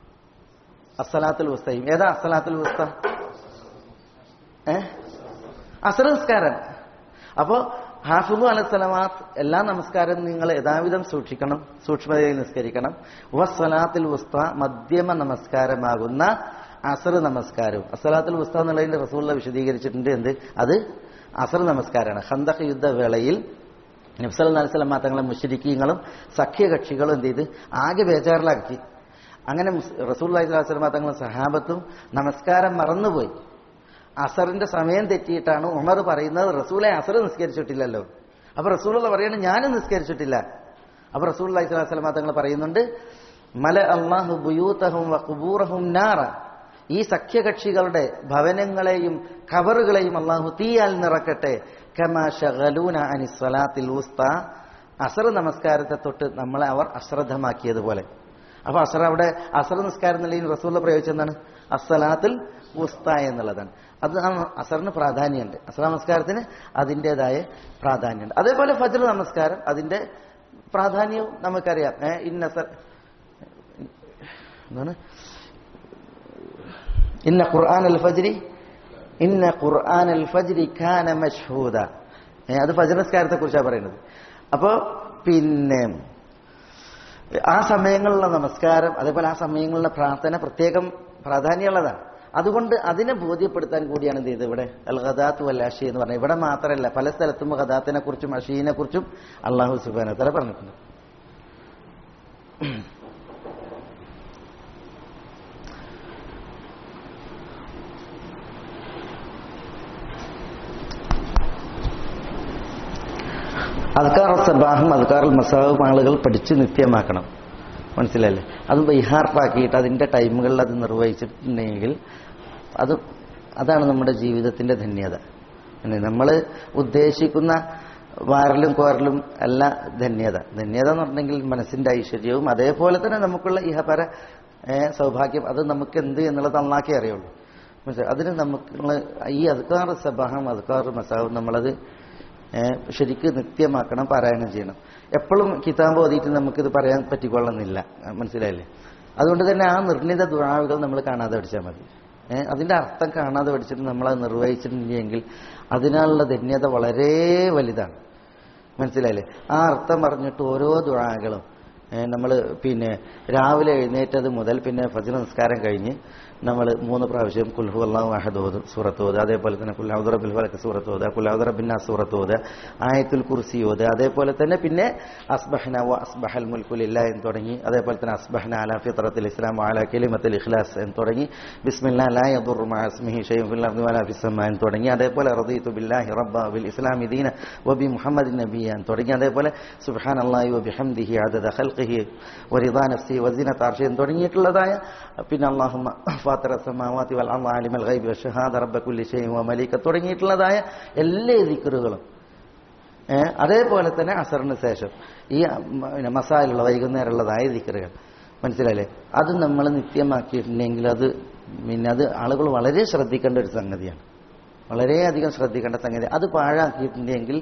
അസലാത്തുൽ ഉസ്തയും ഏതാ അസലാത്തുൽ ഉസ്ത ഏ അസർ നിസ്കാരം അപ്പോ ഹാഫിബു അലസലമാത്ത് എല്ലാ നമസ്കാരം നിങ്ങൾ യഥാവിധം സൂക്ഷിക്കണം സൂക്ഷ്മതയിൽ നിസ്കരിക്കണം വസ്സലാത്തിൽ ഉസ്ത മധ്യമ നമസ്കാരമാകുന്ന അസർ നമസ്കാരവും അസലാത്തുൽ ഉസ്ത എന്നുള്ളതിന്റെ റസൂള്ള വിശദീകരിച്ചിട്ടുണ്ട് എന്ത് അത് അസർ നമസ്കാരമാണ് ഹന്തഖ് യുദ്ധവേളയിൽ നബ്സല്ലാ അലിസ്ലാം തങ്ങളെ മുഷരിക്കീങ്ങളും സഖ്യകക്ഷികളും എന്ത് ചെയ്ത് ആകെ ബേജാറിലാക്കി അങ്ങനെ റസൂൽ അലൈഹിസ്ലാം തങ്ങളും സഹാബത്തും നമസ്കാരം മറന്നുപോയി അസറിന്റെ സമയം തെറ്റിയിട്ടാണ് ഉമർ പറയുന്നത് റസൂലെ അസർ നിസ്കരിച്ചിട്ടില്ലല്ലോ അപ്പൊ റസൂലുള്ള പറയണത് ഞാനും നിസ്കരിച്ചിട്ടില്ല അപ്പൊ റസൂൽ അലൈഹി സ്വലാസ്ലമ തങ്ങൾ പറയുന്നുണ്ട് മല അള്ളാഹു ബുയൂത്തഹും വഖുബൂറഹും നാറ ഈ സഖ്യകക്ഷികളുടെ ഭവനങ്ങളെയും കവറുകളെയും അള്ളാഹു തീയാൽ നിറക്കട്ടെ കമാ ഷഗലൂന അനി സ്വലാത്തിൽ ഉസ്ത അസർ നമസ്കാരത്തെ തൊട്ട് നമ്മളെ അവർ അശ്രദ്ധമാക്കിയതുപോലെ അപ്പൊ അസർ അവിടെ അസർ നിസ്കാരം എന്നുള്ളതിന് റസൂള്ള പ്രയോഗിച്ചെന്താണ് അസ്സലാത്തിൽ ഉസ്ത എന്നുള്ളതാണ് അത് ആ അസറിന് പ്രാധാന്യമുണ്ട് അസർ നമസ്കാരത്തിന് അതിൻ്റെതായ പ്രാധാന്യമുണ്ട് അതേപോലെ ഫജർ നമസ്കാരം അതിന്റെ പ്രാധാന്യവും നമുക്കറിയാം ഏ, ഇന്ന സ- എന്താണ് ഇന്ന ഖുർആൻ അൽ ഫജ്രി ഇന്ന ഖുർആൻ അൽ ഫജ്രി ഖാന മഷ്ഹൂദ ഏ, അത് ഫജർ നിസ്കാരത്തെ കുറിച്ചാണ് പറയുന്നത് അപ്പോ പിന്നെ ആ സമയങ്ങളിലുള്ള നമസ്കാരം അതേപോലെ ആ സമയങ്ങളിലെ പ്രാർത്ഥന പ്രത്യേകം പ്രാധാന്യമുള്ളതാണ് അതുകൊണ്ട് അതിനെ ബോധ്യപ്പെടുത്താൻ കൂടിയാണ് എന്ത് ചെയ്തത് ഇവിടെ അൽ ഖദാത്ത് വൽ അഷി എന്ന് പറഞ്ഞത് ഇവിടെ മാത്രമല്ല പല സ്ഥലത്തും ഖദാത്തിനെ കുറിച്ചും അഷീനെ കുറിച്ചും അള്ളാഹു സുബാന തല പറഞ്ഞിട്ടുണ്ട് അദ്കാർ സബാഹും അദ്കാറുൽ മസാഹും ആളുകൾ പഠിച്ച് നിത്യമാക്കണം മനസ്സിലല്ലേ അത് ബൈഹാർപ്പാക്കിയിട്ട് അതിന്റെ ടൈമുകളിൽ അത് നിർവഹിച്ചിട്ടുണ്ടെങ്കിൽ അത് അതാണ് നമ്മുടെ ജീവിതത്തിന്റെ ധന്യത നമ്മൾ ഉദ്ദേശിക്കുന്ന വാരലും കോരലും അല്ല ധന്യത ധന്യത എന്ന് പറഞ്ഞെങ്കിൽ മനസ്സിന്റെ ഐശ്വര്യവും അതേപോലെ തന്നെ നമുക്കുള്ള ഇഹപര ഏ, സൗഭാഗ്യം അത് നമുക്ക് എന്ത് എന്നുള്ളത് നന്നാക്കി അറിയുള്ളൂ മനസ്സിലായോ? അതിന് നമുക്ക് ഈ അദ്കാർ സബാഹം അദ്കാർ മസാഹും നമ്മളത് ഏ, ശരിക്ക് നിത്യമാക്കണം പാരായണം ചെയ്യണം എപ്പോഴും കിതാബ് ഓതിയിട്ട് നമുക്കിത് പറയാൻ പറ്റിക്കൊള്ളുന്നില്ല മനസ്സിലായില്ലേ അതുകൊണ്ട് തന്നെ ആ നിർണിത ദുരാവുകൾ നമ്മൾ കാണാതെ പഠിച്ചാൽ മതി ഏ, അതിന്റെ അർത്ഥം കാണാതെ പഠിച്ചിട്ട് നമ്മൾ അത് നിർവഹിച്ചിട്ടുണ്ടെങ്കിൽ അതിനാലുള്ള ധന്യത വളരെ വലുതാണ് മനസ്സിലായില്ലേ ആ അർത്ഥം പറഞ്ഞിട്ട് ഓരോ ദുഴാകളും നമ്മൾ പിന്നെ രാവിലെ എഴുന്നേറ്റത് മുതൽ പിന്നെ ഫജ്ർ നിസ്കാരം കഴിഞ്ഞ് നമ്മൾ മൂന്ന് പ്രാവശ്യം കുൽഹു അള്ളാഹു അഹദ് ഓതും സൂറത്ത് ഓത് അതേപോലെ തന്നെ കുല്ലാഹുദ് റബിൽ ഫലക്ക് സൂറത്ത് ഓത് കുല്ലാഹുദ് റബിന്ന സൂറത്ത് ഓത് ആയത്തുൽ കുർസി ഓത് അതേപോലെ തന്നെ പിന്നെ അസ്ബഹ്ന വ അസ്ബഹൽ മുൽക്കുലില്ല എന്ന് തുടങ്ങി അതേപോലെ തന്നെ അസ്ബഹ്ന അല ഫിത്രത്തിൽ ഇസ്ലാം അല കലിമത്തിൽ ഇഖ്ലാസ് എന്ന് തുടങ്ങി ബിസ്മില്ലാ ലാ യദുറു മഅ ഇസ്മിഹി ഷൈഉൻ ഫിൽ അർദി വലാ ഫിസ് സമാ എന്ന് തുടങ്ങി അതേപോലെ റദീതു ബില്ലാഹി റബ്ബ ബിൽ ഇസ്ലാമി ദീന വബി മുഹമ്മദിൻ നബിയ എന്ന് തുടങ്ങി അതേപോലെ സുബ്ഹാനല്ലാഹി വബിഹംദിഹി അദദ ഖൽഖിഹി വറിദാ നഫ്സി വസിനത അർശി എന്ന് തുടങ്ങിയിട്ടുള്ളതായ പിന്നെ അല്ലാഹുമ്മ ഫാത്തിറ സമാവാതി വൽ അർദ് ആലിമൽ ഗൈബി വശഹാദ റബ്ബ കുല്ലി ഷൈഇൻ വമലീക തുടങ്ങിയിട്ടുള്ളതായ എല്ലാ ദിക്റുകളും ഏ, അതേപോലെ തന്നെ അസറിന് ശേഷം ഈ ഉം, പിന്നെ മസാലുള്ള വൈകുന്നേരമുള്ളതായ ദിക്കറുകൾ മനസ്സിലായില്ലേ അത് നമ്മൾ നിത്യമാക്കിയിട്ടുണ്ടെങ്കിൽ അത് പിന്നെ അത് ആളുകൾ വളരെ ശ്രദ്ധിക്കേണ്ട ഒരു സംഗതിയാണ് വളരെയധികം ശ്രദ്ധിക്കേണ്ട സംഗതി അത് പാഴാക്കിയിട്ടുണ്ടെങ്കിൽ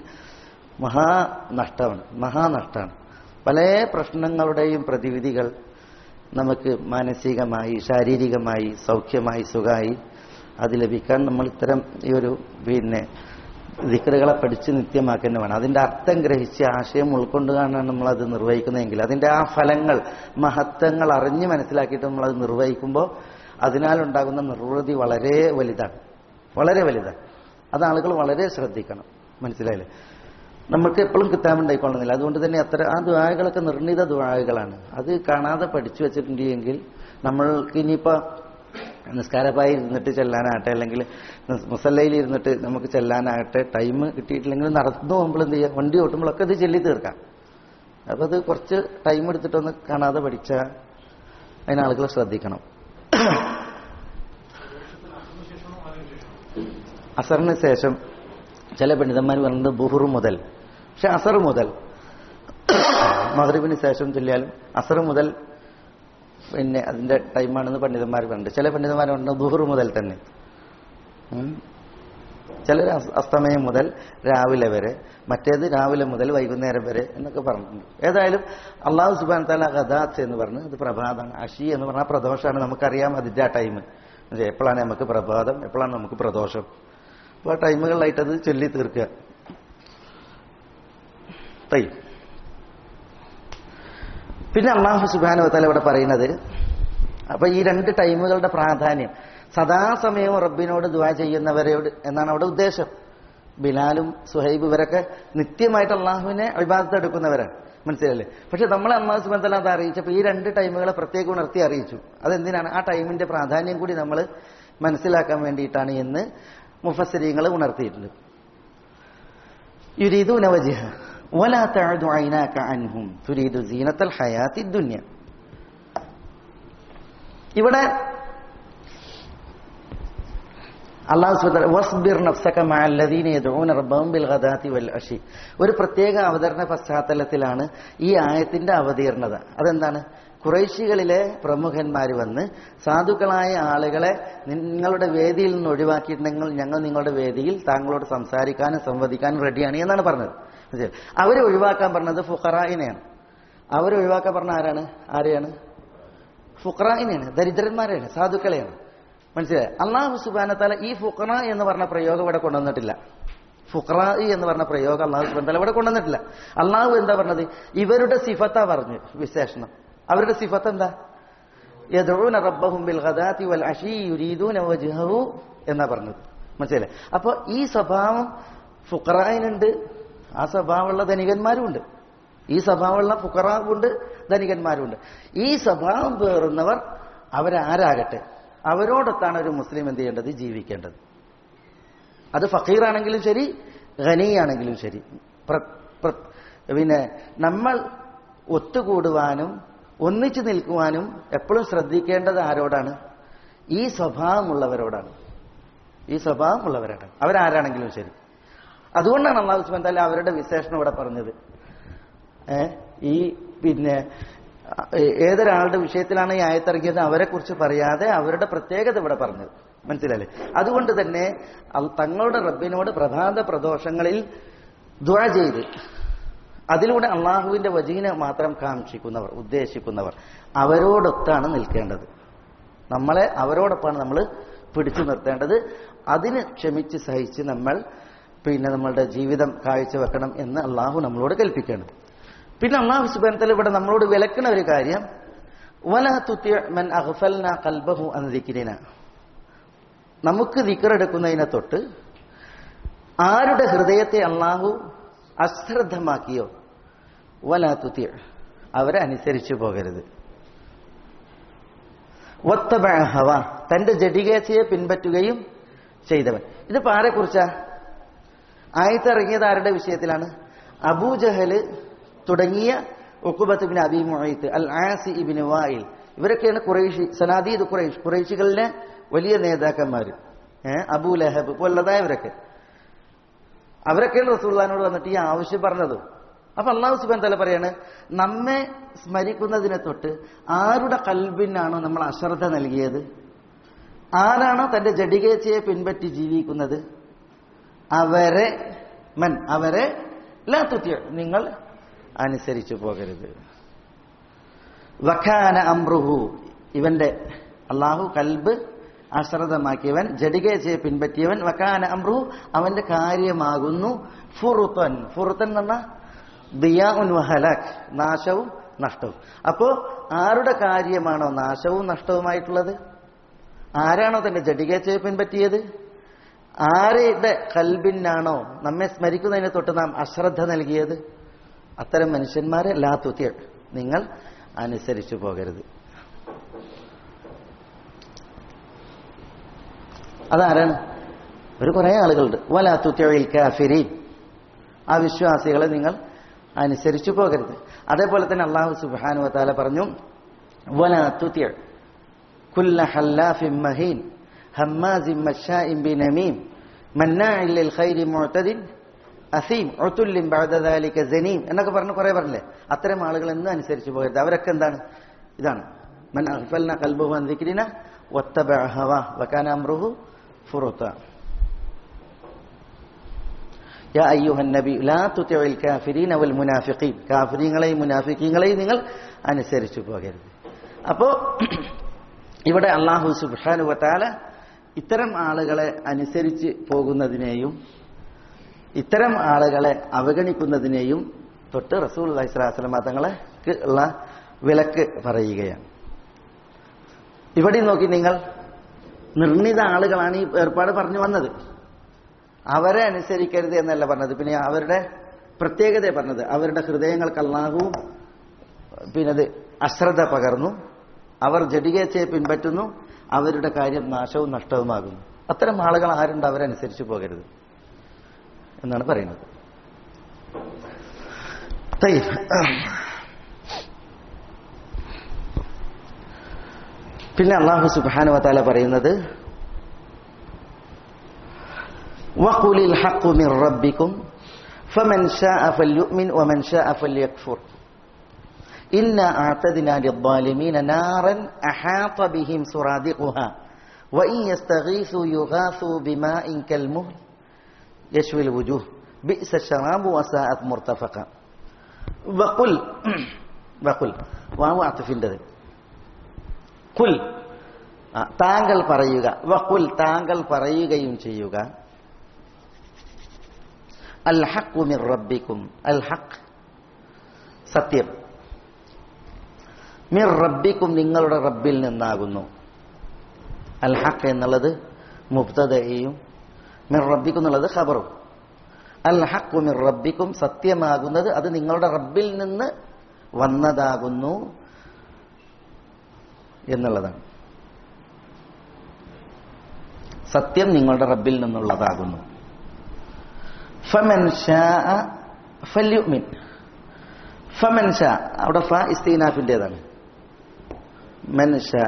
മഹാനഷ്ടമാണ് മഹാനഷ്ടമാണ് പല പ്രശ്നങ്ങളുടെയും പ്രതിവിധികൾ നമുക്ക് മാനസികമായി ശാരീരികമായി സൗഖ്യമായി സുഖമായി അത് ലഭിക്കാൻ നമ്മൾ ഇത്തരം ഈ ഒരു പിന്നെ ദിക്കറുകളെ പഠിച്ച് നിത്യമാക്കുന്ന വേണം അതിന്റെ അർത്ഥം ഗ്രഹിച്ച് ആശയം ഉൾക്കൊണ്ടുകൊണ്ടാണ് നമ്മളത് നിർവഹിക്കുന്നതെങ്കിൽ അതിന്റെ ആ ഫലങ്ങൾ മഹത്വങ്ങൾ അറിഞ്ഞ് മനസ്സിലാക്കിയിട്ട് നമ്മളത് നിർവഹിക്കുമ്പോൾ അതിനാലുണ്ടാകുന്ന നിർവൃതി വളരെ വലുതാണ് വളരെ വലുതാണ് അത് ആളുകൾ വളരെ ശ്രദ്ധിക്കണം മനസ്സിലായില്ലേ നമുക്ക് എപ്പോഴും കിട്ടാമുണ്ടായിക്കൊള്ളുന്നില്ല അതുകൊണ്ട് തന്നെ അത്ര ആ ദുആകളൊക്കെ നിർണിത ദുആകളാണ് അത് കാണാതെ പഠിച്ചു വെച്ചിട്ടുണ്ടെങ്കിൽ നമ്മൾക്ക് ഇനിയിപ്പോ നിസ്കാരപ്പായി ഇരുന്നിട്ട് ചെല്ലാനാകട്ടെ അല്ലെങ്കിൽ മുസല്ലയിൽ ഇരുന്നിട്ട് നമുക്ക് ചെല്ലാനാകട്ടെ ടൈം കിട്ടിയിട്ടില്ലെങ്കിൽ നടന്നു പോകുമ്പോൾ എന്ത് ചെയ്യുക വണ്ടി ഓട്ടുമ്പോഴൊക്കെ ഇത് ചെല്ലി തീർക്കാം അപ്പൊ അത് കുറച്ച് ടൈം എടുത്തിട്ടൊന്ന് കാണാതെ പഠിച്ചാൽ അതിനാളുകൾ ശ്രദ്ധിക്കണം അസറിന് ശേഷം ചില പണ്ഡിതന്മാർ പറയുന്നത് ബുഹുർ മുതൽ പക്ഷെ അസർ മുതൽ മഹറിബിന് ശേഷം ചൊല്ലിയാലും അസർ മുതൽ പിന്നെ അതിന്റെ ടൈമാണെന്ന് പണ്ഡിതന്മാർ പറയുന്നുണ്ട് ചില പണ്ഡിതന്മാർ പറയുന്നത് ബുഹുർ മുതൽ തന്നെ ഉം. ചിലർ അസ്- അസ്തമയം മുതൽ രാവിലെ വരെ മറ്റേത് രാവിലെ മുതൽ വൈകുന്നേരം വരെ എന്നൊക്കെ പറഞ്ഞിട്ടുണ്ട് ഏതായാലും അള്ളാഹു സുബാൻ താല ഗദാത്ത് എന്ന് പറഞ്ഞ് അത് പ്രഭാതമാണ് അഷി എന്ന് പറഞ്ഞാൽ പ്രദോഷമാണ് നമുക്കറിയാം അതിന്റെ ആ ടൈം എപ്പോഴാണ് നമുക്ക് പ്രഭാതം എപ്പോഴാണ് നമുക്ക് പ്രദോഷം അപ്പോൾ ടൈമുകളിലായിട്ട് അത് ചൊല്ലി തീർക്കുക തൈ പിന്നെ അള്ളാഹു സുബാനുവത്താല ഇവിടെ പറയുന്നത് അപ്പൊ ഈ രണ്ട് ടൈമുകളുടെ പ്രാധാന്യം സദാസമയവും റബ്ബിനോട് ദുവാ ചെയ്യുന്നവരോട് എന്നാണ് അവിടെ ഉദ്ദേശം ബിലാലും സുഹൈബ് ഇവരൊക്കെ നിത്യമായിട്ട് അള്ളാഹുവിനെ അഭിബാധത്തെ എടുക്കുന്നവരാണ് മനസ്സിലല്ലേ പക്ഷെ നമ്മൾ അള്ളാഹു സുബാൻ അത് അറിയിച്ചപ്പോൾ ഈ രണ്ട് ടൈമുകളെ പ്രത്യേകം ഉണർത്തി അറിയിച്ചു അതെന്തിനാണ് ആ ടൈമിന്റെ പ്രാധാന്യം കൂടി നമ്മൾ മനസ്സിലാക്കാൻ വേണ്ടിയിട്ടാണ് എന്ന് മുഫസരീങ്ങൾ ഉണർത്തിയിട്ടുണ്ട് يريدون وجهه ولا تعد عيناك عنهم تريد زينة الحياة الدنيا ഇവിടെ അള്ളാഹു സുബ്ഹാനഹു വസ്ബിർ നഫ്സക മഅല്ലദീന യദ്ഊന റബ്ബഹും ബിൽ ഗദാതി വൽ അശി ഒരു പ്രത്യേക അവതരണ പശ്ചാത്തലത്തിലാണ് ഈ ആയത്തിന്റെ അവതീർണത അതെന്താണ് കുറേശികളിലെ പ്രമുഖന്മാർ വന്ന് സാധുക്കളായ ആളുകളെ നിങ്ങളുടെ വേദിയിൽ നിന്ന് ഒഴിവാക്കിയിട്ടുണ്ടെങ്കിൽ ഞങ്ങൾ നിങ്ങളുടെ വേദിയിൽ താങ്കളോട് സംസാരിക്കാനും സംവദിക്കാനും റെഡിയാണ് എന്നാണ് പറഞ്ഞത് മനസ്സിലായോ? അവരെ ഒഴിവാക്കാൻ പറഞ്ഞത് ഫുഖറായിനെയാണ് അവരെ ഒഴിവാക്കാൻ പറഞ്ഞ ആരാണ് ആരെയാണ് ഫുഖറായിനെയാണ് ദരിദ്രന്മാരെയാണ് സാധുക്കളെയാണ് മനസ്സിലായി അള്ളാഹു സുബാനത്താല ഈ ഫുഖറ എന്ന് പറഞ്ഞ പ്രയോഗം ഇവിടെ കൊണ്ടുവന്നിട്ടില്ല ഫുഖറ എന്ന് പറഞ്ഞ പ്രയോഗം അള്ളാഹു സുബാൻ താല ഇവിടെ കൊണ്ടുവന്നിട്ടില്ല അള്ളാഹു എന്താ പറഞ്ഞത് ഇവരുടെ സിഫത്താ പറഞ്ഞു വിശേഷണം അവരുടെ സിഫത്ത് എന്താ യദഊന റബ്ബഹും ബിൽ ഗദാതി വൽ അശീ യുരീദൂന വജ്ഹഹു എന്നാ പറഞ്ഞത് മനസ്സിലായി അപ്പൊ ഈ സ്വഭാവം ഫുഖറായിനുണ്ട് ആ സ്വഭാവമുള്ള ധനികന്മാരുമുണ്ട് ഈ സ്വഭാവമുള്ള ഫുഖറാവുണ്ട് ധനികന്മാരുണ്ട് ഈ സ്വഭാവം പേറുന്നവർ അവരാരാകട്ടെ അവരോടൊത്താണ് ഒരു മുസ്ലിം എന്ത് ചെയ്യേണ്ടത് ജീവിക്കേണ്ടത് അത് ഫക്കീറാണെങ്കിലും ശരി ഖനിയാണെങ്കിലും ശരി പ്ര- പ്ര- പിന്നെ നമ്മൾ ഒത്തുകൂടുവാനും ഒന്നിച്ചു നിൽക്കുവാനും എപ്പോഴും ശ്രദ്ധിക്കേണ്ടത് ആരോടാണ് ഈ സ്വഭാവമുള്ളവരോടാണ് ഈ സ്വഭാവമുള്ളവരോടാണ് അവരാരാണെങ്കിലും ശരി അതുകൊണ്ടാണ് അള്ളാഹു സുബാൻ താല അവരുടെ വിശേഷണം ഇവിടെ പറഞ്ഞത് ഏ ഈ പിന്നെ ഏ- ഏതൊരാളുടെ വിഷയത്തിലാണ് ഈ ആയത്തിറങ്ങിയത് അവരെ കുറിച്ച് പറയാതെ അവരുടെ പ്രത്യേകത ഇവിടെ പറഞ്ഞത് മനസ്സിലല്ലേ അതുകൊണ്ട് തന്നെ അൽ- തങ്ങളുടെ റബ്ബിനോട് പ്രഭാത പ്രദോഷങ്ങളിൽ ദ്വ ചെയ്ത് അതിലൂടെ അള്ളാഹുവിന്റെ വജീനെ മാത്രം കാക്ഷിക്കുന്നവർ ഉദ്ദേശിക്കുന്നവർ അവരോടൊത്താണ് നിൽക്കേണ്ടത് നമ്മളെ അവരോടൊപ്പമാണ് നമ്മൾ പിടിച്ചു നിർത്തേണ്ടത് അതിന് ക്ഷമിച്ച് സഹിച്ച് നമ്മൾ പിന്നെ നമ്മളുടെ ജീവിതം കാഴ്ചവെക്കണം എന്ന് അള്ളാഹു നമ്മളോട് കൽപ്പിക്കണം പിന്നെ അള്ളാഹു സുബാനത്തല ഇവിടെ നമ്മളോട് വിലക്കുന്ന ഒരു കാര്യം വല തുത്യ മൻ അഹ്ഫൽന കൽബഹു അൻ ദിക്രിന നമുക്ക് ദിക്കറെടുക്കുന്നതിനെ തൊട്ട് ആരുടെ ഹൃദയത്തെ അള്ളാഹു അശ്രദ്ധമാക്കിയോ വല തുത്യ അവരെ അനുസരിച്ചു പോകരുത് ഒത്തബ ഹവ തന്റെ ജഡികേച്ചയെ പിൻപറ്റുകയും ചെയ്തവൻ ഇതിപ്പോ ആരെക്കുറിച്ചാ ആയത്തിറങ്ങിയത് ആരുടെ വിഷയത്തിലാണ് അബൂജഹല് തുടങ്ങിയ ഉക്കുബത്ത് ബിൻ അബി മുഹൈത്ത് അൽ ആസി ഇബിൻ വായിൽ ഇവരൊക്കെയാണ് ഖുറൈഷി സനാദീദ് ഖുറൈഷ് ഖുറൈഷികളിലെ വലിയ നേതാക്കന്മാർ ഏഹ് അബൂ ലഹബ് പോലുള്ളതായവരൊക്കെ അവരൊക്കെയാണ് റസൂള്ളഹാനോട് വന്നിട്ട് ഈ ആവശ്യം പറഞ്ഞത് അപ്പൊ അള്ളാഹു സുബാൻ തല പറയാണ് നമ്മെ സ്മരിക്കുന്നതിനെ തൊട്ട് ആരുടെ കൽബിനാണോ നമ്മൾ അശ്രദ്ധ നൽകിയത് ആരാണോ തന്റെ ജഡികേച്ചയെ പിൻപറ്റി ജീവിക്കുന്നത് അവരെ മൻ അവരെ ലാത്തുത്യ നിങ്ങൾ അനുസരിച്ചു പോകരുത് വഖാന അമ്രുഹു ഇവന്റെ അള്ളാഹു കൽബ് അശ്രദ്ധമാക്കിയവൻ ജഡികേച്ചയെ പിൻപറ്റിയവൻ വക്കാന അമ്രുഹു അവന്റെ കാര്യമാകുന്നു ഫുറുത്തൻ ഫുറുത്തൻ എന്ന് പറഞ്ഞാൽ ദിയാഉൻ വഹലാഖ് നാശവും നഷ്ടവും അപ്പോ ആരുടെ കാര്യമാണോ നാശവും നഷ്ടവുമായിട്ടുള്ളത് ആരാണോ തന്റെ ജഡികേച്ചയെ പിൻപറ്റിയത് ആരുടെ കൽബിനാണോ നമ്മെ സ്മരിക്കുന്നതിനെ തൊട്ട് നാം അശ്രദ്ധ നൽകിയത് അത്തരം മനുഷ്യന്മാരെ ലാത്തുത്യ നിങ്ങൾ അനുസരിച്ചു പോകരുത് അതാരാണ് ഒരു കുറെ ആളുകളുണ്ട് വലാത്തുത്യയിൽ കാഫിരീൻ ആ വിശ്വാസികളെ നിങ്ങൾ അനുസരിച്ചു പോകരുത് അതേപോലെ തന്നെ അള്ളാഹു സുബാനു വത്താല പറഞ്ഞു വലാത്തുത്യ കുല്ല ഹല്ലാഫിൻ മഹീൻ ഹമ്മാസിൻ മഷാഇൻ ബിനമീം മന്നാഇൻ ലിൽ ഖൈരി മുഅ്തദിൻ അസീം ഒത്തുല്ലിം ബഅദാലിക സനീം എന്നൊക്കെ പറഞ്ഞ് കുറെ പറഞ്ഞില്ലേ അത്തരം ആളുകൾ എന്നും അനുസരിച്ച് പോകരുത് അവരൊക്കെ എന്താണ് ഇതാണ് മൻ അഗ്ഫൽന ഖൽബഹു അൻ ദിക്രിന വത്തബഅ ഹവാ വകാന അംറുഹു ഫുറുത യാ അയ്യുഹൻ നബി ലാ തുതിഉൽ കാഫിരീന വൽ മുനാഫിഖീൻ കാഫിരീങ്ങളെയും മുനാഫിക്കീങ്ങളെയും നിങ്ങൾ അനുസരിച്ചു പോകരുത് അപ്പോ ഇവിടെ അള്ളാഹു സുബ്ഹാനഹു വതആല ഇത്തരം ആളുകളെ അനുസരിച്ച് പോകുന്നതിനെയും ഇത്തരം ആളുകളെ അവഗണിക്കുന്നതിനെയും തൊട്ട് റസൂൽ അലൈഹിസ്ലാസ്ലമ തങ്ങളെ ഉള്ള വിലക്ക് പറയുകയാണ് ഇവിടെ നോക്കി നിങ്ങൾ നിർണിത ആളുകളാണ് ഈ ഏർപ്പാട് പറഞ്ഞു വന്നത് അവരെ അനുസരിക്കരുത് എന്നല്ല പറഞ്ഞത് പിന്നെ അവരുടെ പ്രത്യേകത പറഞ്ഞത് അവരുടെ ഹൃദയങ്ങൾക്ക് അല്ലാഹു പിന്നെ അത് അശ്രദ്ധ പകർന്നു അവർ ജഡികേച്ചയെ പിൻപറ്റുന്നു അവരുടെ കാര്യം നാശവും നഷ്ടവുമാകുന്നു അത്തരം ആളുകൾ ആരുണ്ട് അവരനുസരിച്ച് പോകരുത് എന്നാണ് പറയുന്നത് طيب. പിന്നെ അള്ളാഹു സുബാനു വത്താല പറയുന്നത് وقل الحق من ربكم فمن شاء فليؤمن ومن شاء فليكفر إنا أعتدنا للظالمين نارا أحاط بهم سرادقها وإن يستغيثوا يغاثوا بماء كالمهل يشوي الوجوه بئس الشراب وساءت مرتفقا وقل وقل വാവ് അത്തഫിൻ്റെത് കുൽ ആ, താങ്കൾ പറയുക വക്കുൽ താങ്കൾ പറയുകയും ചെയ്യുക അൽ ഹക്കു മിർ റബ്ബിക്കും അൽ ഹക്ക് സത്യം മിർ റബ്ബിക്കും നിങ്ങളുടെ റബ്ബിൽ നിന്നാകുന്നു അൽ ഹക്ക് എന്നുള്ളത് മുബ്തദയും മിർ റബ്ബിക്കും എന്നുള്ളത് ഖബറും അൽ ഹക്കു മിർ റബ്ബിക്കും സത്യമാകുന്നത് അത് നിങ്ങളുടെ റബ്ബിൽ നിന്ന് വന്നതാകുന്നു എന്നുള്ളതാണ് സത്യം നിങ്ങളുടെ റബ്ബിൽ നിന്നുള്ളതാകുന്നു ഫമൻ ഷാഅ ഫല്യുമിൻ ഫമൻ ഷാ അവിടെ ഫ ഇസ്തീനാഫിൻ്റെതാണ് മൻ ഷാ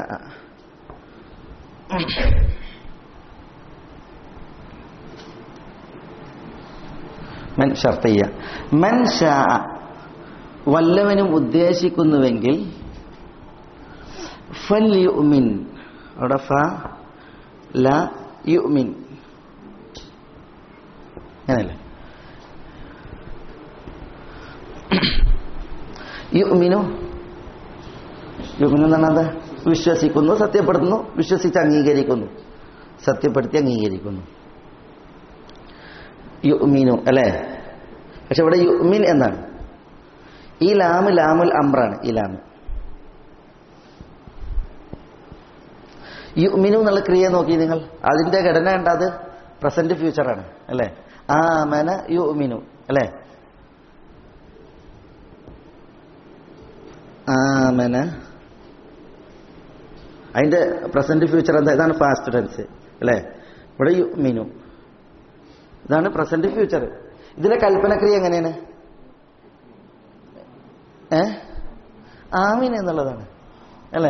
മൻ ഷർത്തയ്യ മൻ ഷാ വല്ലവനും ഉദ്ദേശിക്കുന്നുവെങ്കിൽ ഫല്യുമിൻ അവിടെ ഫ ല യുമിൻ അങ്ങനല്ലേ യുമിനു യുമിനു എന്നാണ് എന്താ വിശ്വസിക്കുന്നു സത്യപ്പെടുത്തുന്നു വിശ്വസിച്ച് അംഗീകരിക്കുന്നു സത്യപ്പെടുത്തി അംഗീകരിക്കുന്നു യുമിനു അല്ലേ പക്ഷെ ഇവിടെ യുമിൻ എന്നാണ് ഈ ലാമ് ലാമുൽ അമ്രാണ് ഈ ലാമ് യുമിനു എന്നുള്ള ക്രിയ നോക്കി നിങ്ങൾ അതിന്റെ ഘടന ഉണ്ട് അത് പ്രസന്റ് ഫ്യൂച്ചറാണ് അല്ലേ ആമന യുമിനു അല്ലേ ആമന അതിന്റെ പ്രസന്റ് ഫ്യൂച്ചർ എന്താ ഇതാണ് പാസ്റ്റ് ടെൻസ് അല്ലേ ഇവിടെ യുമിനു ഇതാണ് പ്രസന്റ് ഫ്യൂച്ചർ ഇതിലെ കൽപ്പനക്രിയ എങ്ങനെയാണ് ഏ ആമീൻ എന്നുള്ളതാണ് അല്ലേ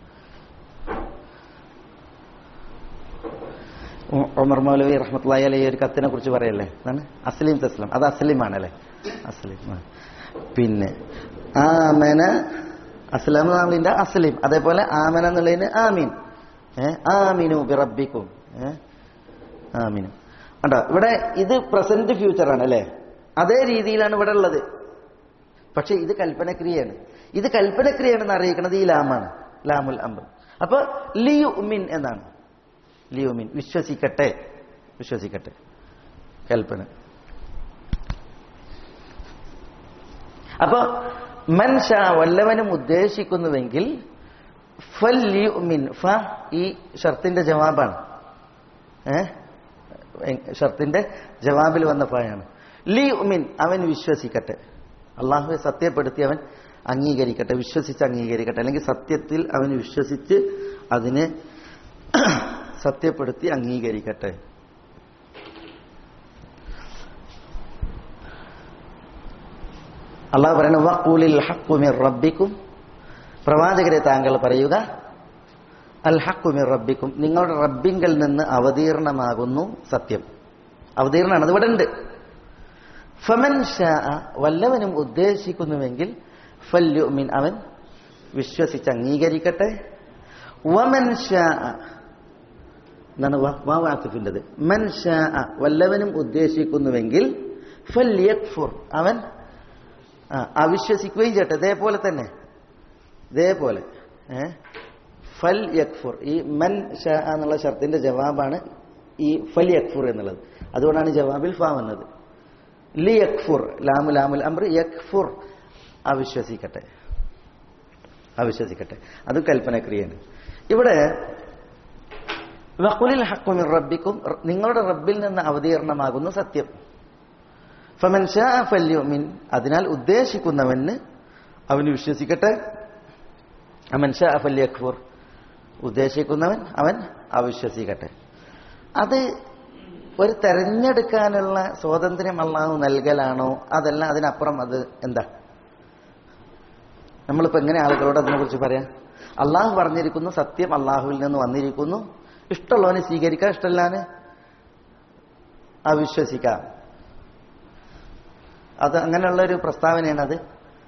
ഉ- ഉമർ മൗലവി റഹ്മത്തുള്ളാഹി അലൈഹി ഒരു കത്തിനെ കുറിച്ച് പറയല്ലേ എന്താണ് അസ്ലീം തസ്ലം അത് അസ്ലീമാണ് അല്ലേ അസ്ലീം ആ. പിന്നെ ആമന അസ്ലാം നാളിന്റെ അസ്ലീം അതേപോലെ ആമന എന്നുള്ളതിന് ആമീൻ ഏ ആമീനു ബിറബിക്കും ഏ ആമീനു കണ്ടോ ഇവിടെ ഇത് പ്രസന്റ് ഫ്യൂച്ചറാണ് അല്ലേ അതേ രീതിയിലാണ് ഇവിടെ ഉള്ളത് പക്ഷെ ഇത് കൽപ്പനക്രിയയാണ് ഇത് കൽപ്പനക്രിയയാണെന്ന് അറിയിക്കുന്നത് ഈ ലാമാണ് ലാമുൽ അമ്പ് അപ്പൊ ലിയു ഉമിൻ എന്നാണ് ലിയുമിൻ വിശ്വസിക്കട്ടെ വിശ്വസിക്കട്ടെ കൽപ്പന അപ്പൊ മൻഷ വല്ലവനും ഉദ്ദേശിക്കുന്നുവെങ്കിൽ ഫൽ ലിയുമിൻ ഫ ഈ ഷർത്തിന്റെ ജവാബാണ് ഏ ഷർത്തിന്റെ ജവാബിൽ വന്ന ഫയാണ് ലി ഉമിൻ അവൻ വിശ്വസിക്കട്ടെ അള്ളാഹുവെ സത്യപ്പെടുത്തി അവൻ അംഗീകരിക്കട്ടെ വിശ്വസിച്ച് അംഗീകരിക്കട്ടെ അല്ലെങ്കിൽ സത്യത്തിൽ അവൻ വിശ്വസിച്ച് അതിനെ സത്യപ്പെടുത്തി അംഗീകരിക്കട്ടെ അള്ളാഹു പറയുന്നു വഖൂലിൽ ഹഖ്ഖു മിർ റബ്ബിക്കും പ്രവാചകരെ താങ്കൾ പറയുക അൽ ഹഖ്ഖു മിർ റബ്ബിക്കും നിങ്ങളുടെ റബ്ബിങ്കൽ നിന്ന് അവതീർണമാകുന്നു സത്യം അവതീർണമാണ് അത് ഇവിടെ ഉണ്ട് ഫമൻ ഷാ വല്ലവനും ഉദ്ദേശിക്കുന്നുവെങ്കിൽ ഫല്യുമിൻ അവൻ വിശ്വസിച്ച് അംഗീകരിക്കട്ടെ വമൻ ഷാ എന്നാണ് വാവാത്തിഫിൻ്റെത് മൻ ഷാ വല്ലവനും ഉദ്ദേശിക്കുന്നുവെങ്കിൽ ഫല്യക്ഫുർ അവൻ ആ, അവിശ്വസിക്കുകയും ചെയ്യട്ടെ ഇതേപോലെ തന്നെ ഇതേപോലെ ഏ ഫൽ യക്ഫുർ ഈ മൻ ഷാ എന്നുള്ള ഷർത്തിന്റെ ജവാബാണ് ഈ ഫൽ യക്ഫുർ എന്നുള്ളത് അതുകൊണ്ടാണ് ജവാബിൽ ഫാ വന്നത് ലി യക്ഫുർ ലാമു ലാമുൽ അംർ യക്ഫുർ അവിശ്വസിക്കട്ടെ അവിശ്വസിക്കട്ടെ അത് കൽപ്പനക്രിയയാണ് ഇവിടെ വഖുലിൽ ഹക്കുമിൻ റബ്ബിക്കും നിങ്ങളുടെ റബ്ബിൽ നിന്ന് അവതീർണമാകുന്ന സത്യം ഫമൻ ഷാ ഫല്യുമിൻ അതിനാൽ ഉദ്ദേശിക്കുന്നവന് അവന് വിശ്വസിക്കട്ടെ അമൻ ഷാ ഫല്യക്ഫുർ ഉദ്ദേശിക്കുന്നവൻ അവൻ അവിശ്വസിക്കട്ടെ അത് ഒരു തെരഞ്ഞെടുക്കാനുള്ള സ്വാതന്ത്ര്യം അള്ളാഹു നൽകലാണോ അതല്ല അതിനപ്പുറം അത് എന്താ നമ്മളിപ്പോ എങ്ങനെ ആളുകളോട് അതിനെക്കുറിച്ച് പറയാം അള്ളാഹു പറഞ്ഞിരിക്കുന്നു സത്യം അള്ളാഹുവിൽ നിന്ന് വന്നിരിക്കുന്നു ഇഷ്ടമുള്ളവനെ സ്വീകരിക്കാം ഇഷ്ടമല്ലാന് അവിശ്വസിക്കാം അത് അങ്ങനെയുള്ള ഒരു പ്രസ്താവനയാണ് അത്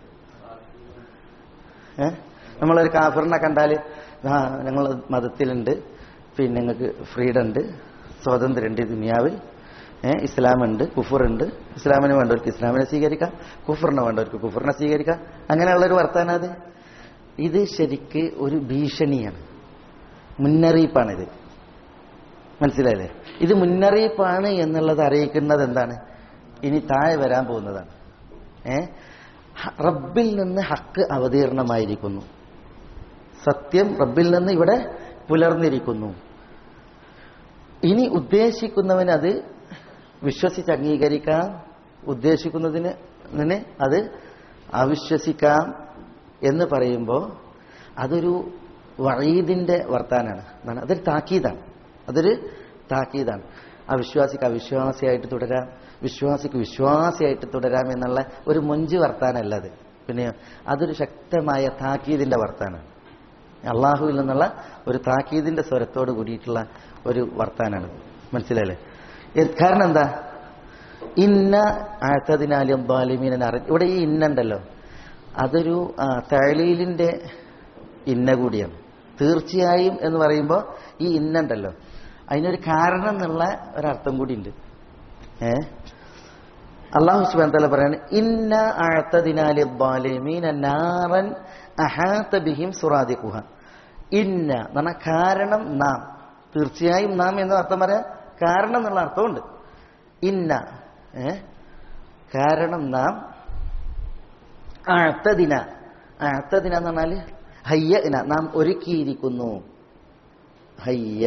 ഏ നമ്മളൊരു കാഫിറിനെ കണ്ടാൽ ആ ഞങ്ങൾ മതത്തിലുണ്ട് പിന്നെ ഞങ്ങൾക്ക് ഫ്രീഡം ഉണ്ട് സ്വാതന്ത്ര്യമുണ്ട് ഈ ദുനിയാവിൽ ഏഹ് ഇസ്ലാമുണ്ട് കുഫറുണ്ട് ഇസ്ലാമിന് വേണ്ടവർക്ക് ഇസ്ലാമിനെ സ്വീകരിക്കാം കുഫറിനെ വേണ്ടവർക്ക് കുഫറിനെ സ്വീകരിക്കാം അങ്ങനെയുള്ള ഒരു വർത്താനം അത് ഇത് ശരിക്ക് ഒരു ഭീഷണിയാണ് മുന്നറിയിപ്പാണിത് മനസ്സിലായില്ലേ ഇത് മുന്നറിയിപ്പാണ് എന്നുള്ളത് അറിയിക്കുന്നത് എന്താണ് ഇനി താഴെ വരാൻ പോകുന്നതാണ് ഏ റബ്ബിൽ നിന്ന് ഹക്ക് അവതീർണമായിരിക്കുന്നു സത്യം റബ്ബിൽ നിന്ന് ഇവിടെ പുലർന്നിരിക്കുന്നു ഇനി ഉദ്ദേശിക്കുന്നവന് അത് വിശ്വസിച്ച് അംഗീകരിക്കാം ഉദ്ദേശിക്കുന്നതിന് ന് അത് അവിശ്വസിക്കാം എന്ന് പറയുമ്പോൾ അതൊരു വഴീദിന്റെ വർത്താനാണ് എന്താണ് അതൊരു താക്കീതാണ് അതൊരു താക്കീതാണ് അവിശ്വാസിക്ക് അവിശ്വാസിയായിട്ട് തുടരാം വിശ്വാസിക്ക് വിശ്വാസിയായിട്ട് തുടരാം എന്നുള്ള ഒരു മൊഞ്ച് വർത്താനല്ല അത് പിന്നെ അതൊരു ശക്തമായ താക്കീതിന്റെ വർത്താനാണ് അള്ളാഹുവിൽ നിന്നുള്ള ഒരു താക്കീതിന്റെ സ്വരത്തോട് കൂടിയിട്ടുള്ള ഒരു വർത്താനാണ് മനസ്സിലായില്ലേ ഇത് കാരണം എന്താ ഇന്ന ആഴത്തതിനാലും ബാലിമീൻ എന്ന് അറിഞ്ഞ ഇവിടെ ഈ ഇന്നുണ്ടല്ലോ അതൊരു ആ, തഴലീലിന്റെ ഇന്ന കൂടിയാണ് തീർച്ചയായും എന്ന് പറയുമ്പോൾ ഈ ഇന്നുണ്ടല്ലോ അതിനൊരു കാരണം എന്നുള്ള ഒരർത്ഥം കൂടി ഉണ്ട് ഏ അള്ളാഹു സുബാൻ തല പറയാണ് ഇന്ന അഴത്തതിനാല് ബാലിമീന നാറൻ അഹാത്ത ബിഹിം സുറാദിഖുഹ ഇന്ന എന്ന് പറഞ്ഞാൽ കാരണം നാം തീർച്ചയായും നാം എന്ന അർത്ഥം പറയാം കാരണം എന്നുള്ള അർത്ഥമുണ്ട് ഇന്ന ഏ കാരണം നാം അഴത്തതിന അഴത്തതിന എന്ന് പറഞ്ഞാല് ഹയ്യ ഇന നാം ഒരുക്കിയിരിക്കുന്നു ഹയ്യ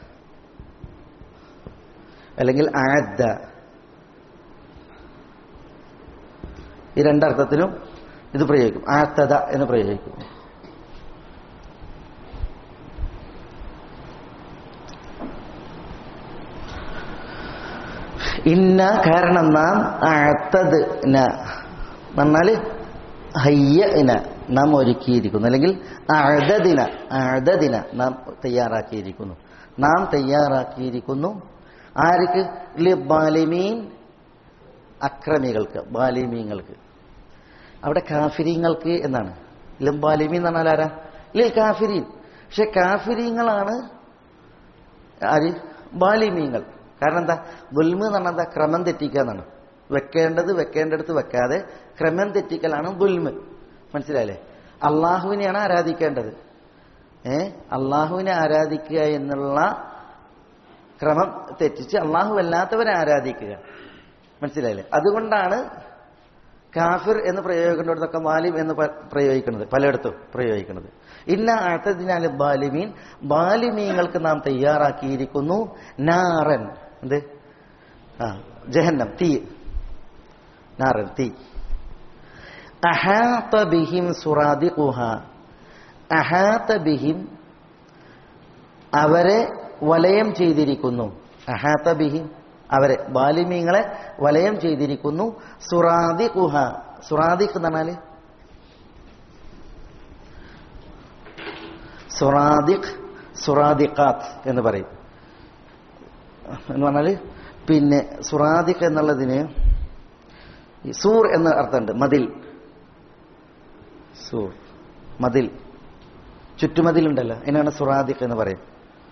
അല്ലെങ്കിൽ ആദ്ദ ഈ രണ്ടർത്ഥത്തിലും ഇത് പ്രയോഗിക്കും ആത്തത എന്ന് പ്രയോഗിക്കും ഇന്ന കാരണം നാം അഴത്തത് പറഞ്ഞാല് ഹയ്യ ഇന നാം ഒരുക്കിയിരിക്കുന്നു അല്ലെങ്കിൽ അഴതദിന അഴതദിന നാം തയ്യാറാക്കിയിരിക്കുന്നു നാം തയ്യാറാക്കിയിരിക്കുന്നു ആർക്ക് ബാലിമീൻ അക്രമികൾക്ക് ബാലിമീങ്ങൾക്ക് അവിടെ കാഫിരീങ്ങൾക്ക് എന്നാണ് ലിം ബാലിമീൻ എന്ന് പറഞ്ഞാൽ ആരാ ലിൽ കാഫിരീൻ പക്ഷെ കാഫിരീങ്ങളാണ് ആര് ബാലിമീങ്ങൾ കാരണം എന്താ ദുൽമ് എന്ന് പറഞ്ഞാൽ എന്താ ക്രമം തെറ്റിക്കുക എന്നാണ് വെക്കേണ്ടത് വെക്കേണ്ടടുത്ത് വെക്കാതെ ക്രമം തെറ്റിക്കലാണ് ദുൽമ് മനസ്സിലായില്ലേ അള്ളാഹുവിനെയാണ് ആരാധിക്കേണ്ടത് ഏ അള്ളാഹുവിനെ ആരാധിക്കുക എന്നുള്ള ക്രമം തെറ്റിച്ച് അള്ളാഹു അല്ലാത്തവരെ ആരാധിക്കുക മനസ്സിലായില്ലേ അതുകൊണ്ടാണ് കാഫിർ എന്ന് പ്രയോഗിക്കേണ്ടിടത്തൊക്കെ വാലിം എന്ന് പ- പ്രയോഗിക്കുന്നത് പലയിടത്തും പ്രയോഗിക്കുന്നത് ഇന്ന അടുത്തതിനാൽ ബാലിമീൻ ബാലിമീങ്ങൾക്ക് നാം തയ്യാറാക്കിയിരിക്കുന്നു നാറൻ എന്ത് ആ ജഹന്നം തീ നാറൻ തീ അഹാത്ത ബിഹിം സുറാദിഖുഹ അഹാത്ത ബിഹിം അവരെ വലയം ചെയ്തിരിക്കുന്നു അഹാത്ത ബിഹിം അവരെ ബാലിമീങ്ങളെ വലയം ചെയ്തിരിക്കുന്നു സുറാദി കുഹ സുറാദിഖ് എന്ന് പറഞ്ഞാല് സുറാദിഖ് സുറാദിഖാത്ത് എന്ന് പറയും എന്ന് പറഞ്ഞാല് പിന്നെ സുറാദിഖ് എന്നുള്ളതിന് ഈ സൂർ എന്ന അർത്ഥമുണ്ട് മതിൽ സൂർ മതിൽ ചുറ്റുമതിലുണ്ടല്ലോ അതിനാണ് സുറാദിഖ് എന്ന് പറയും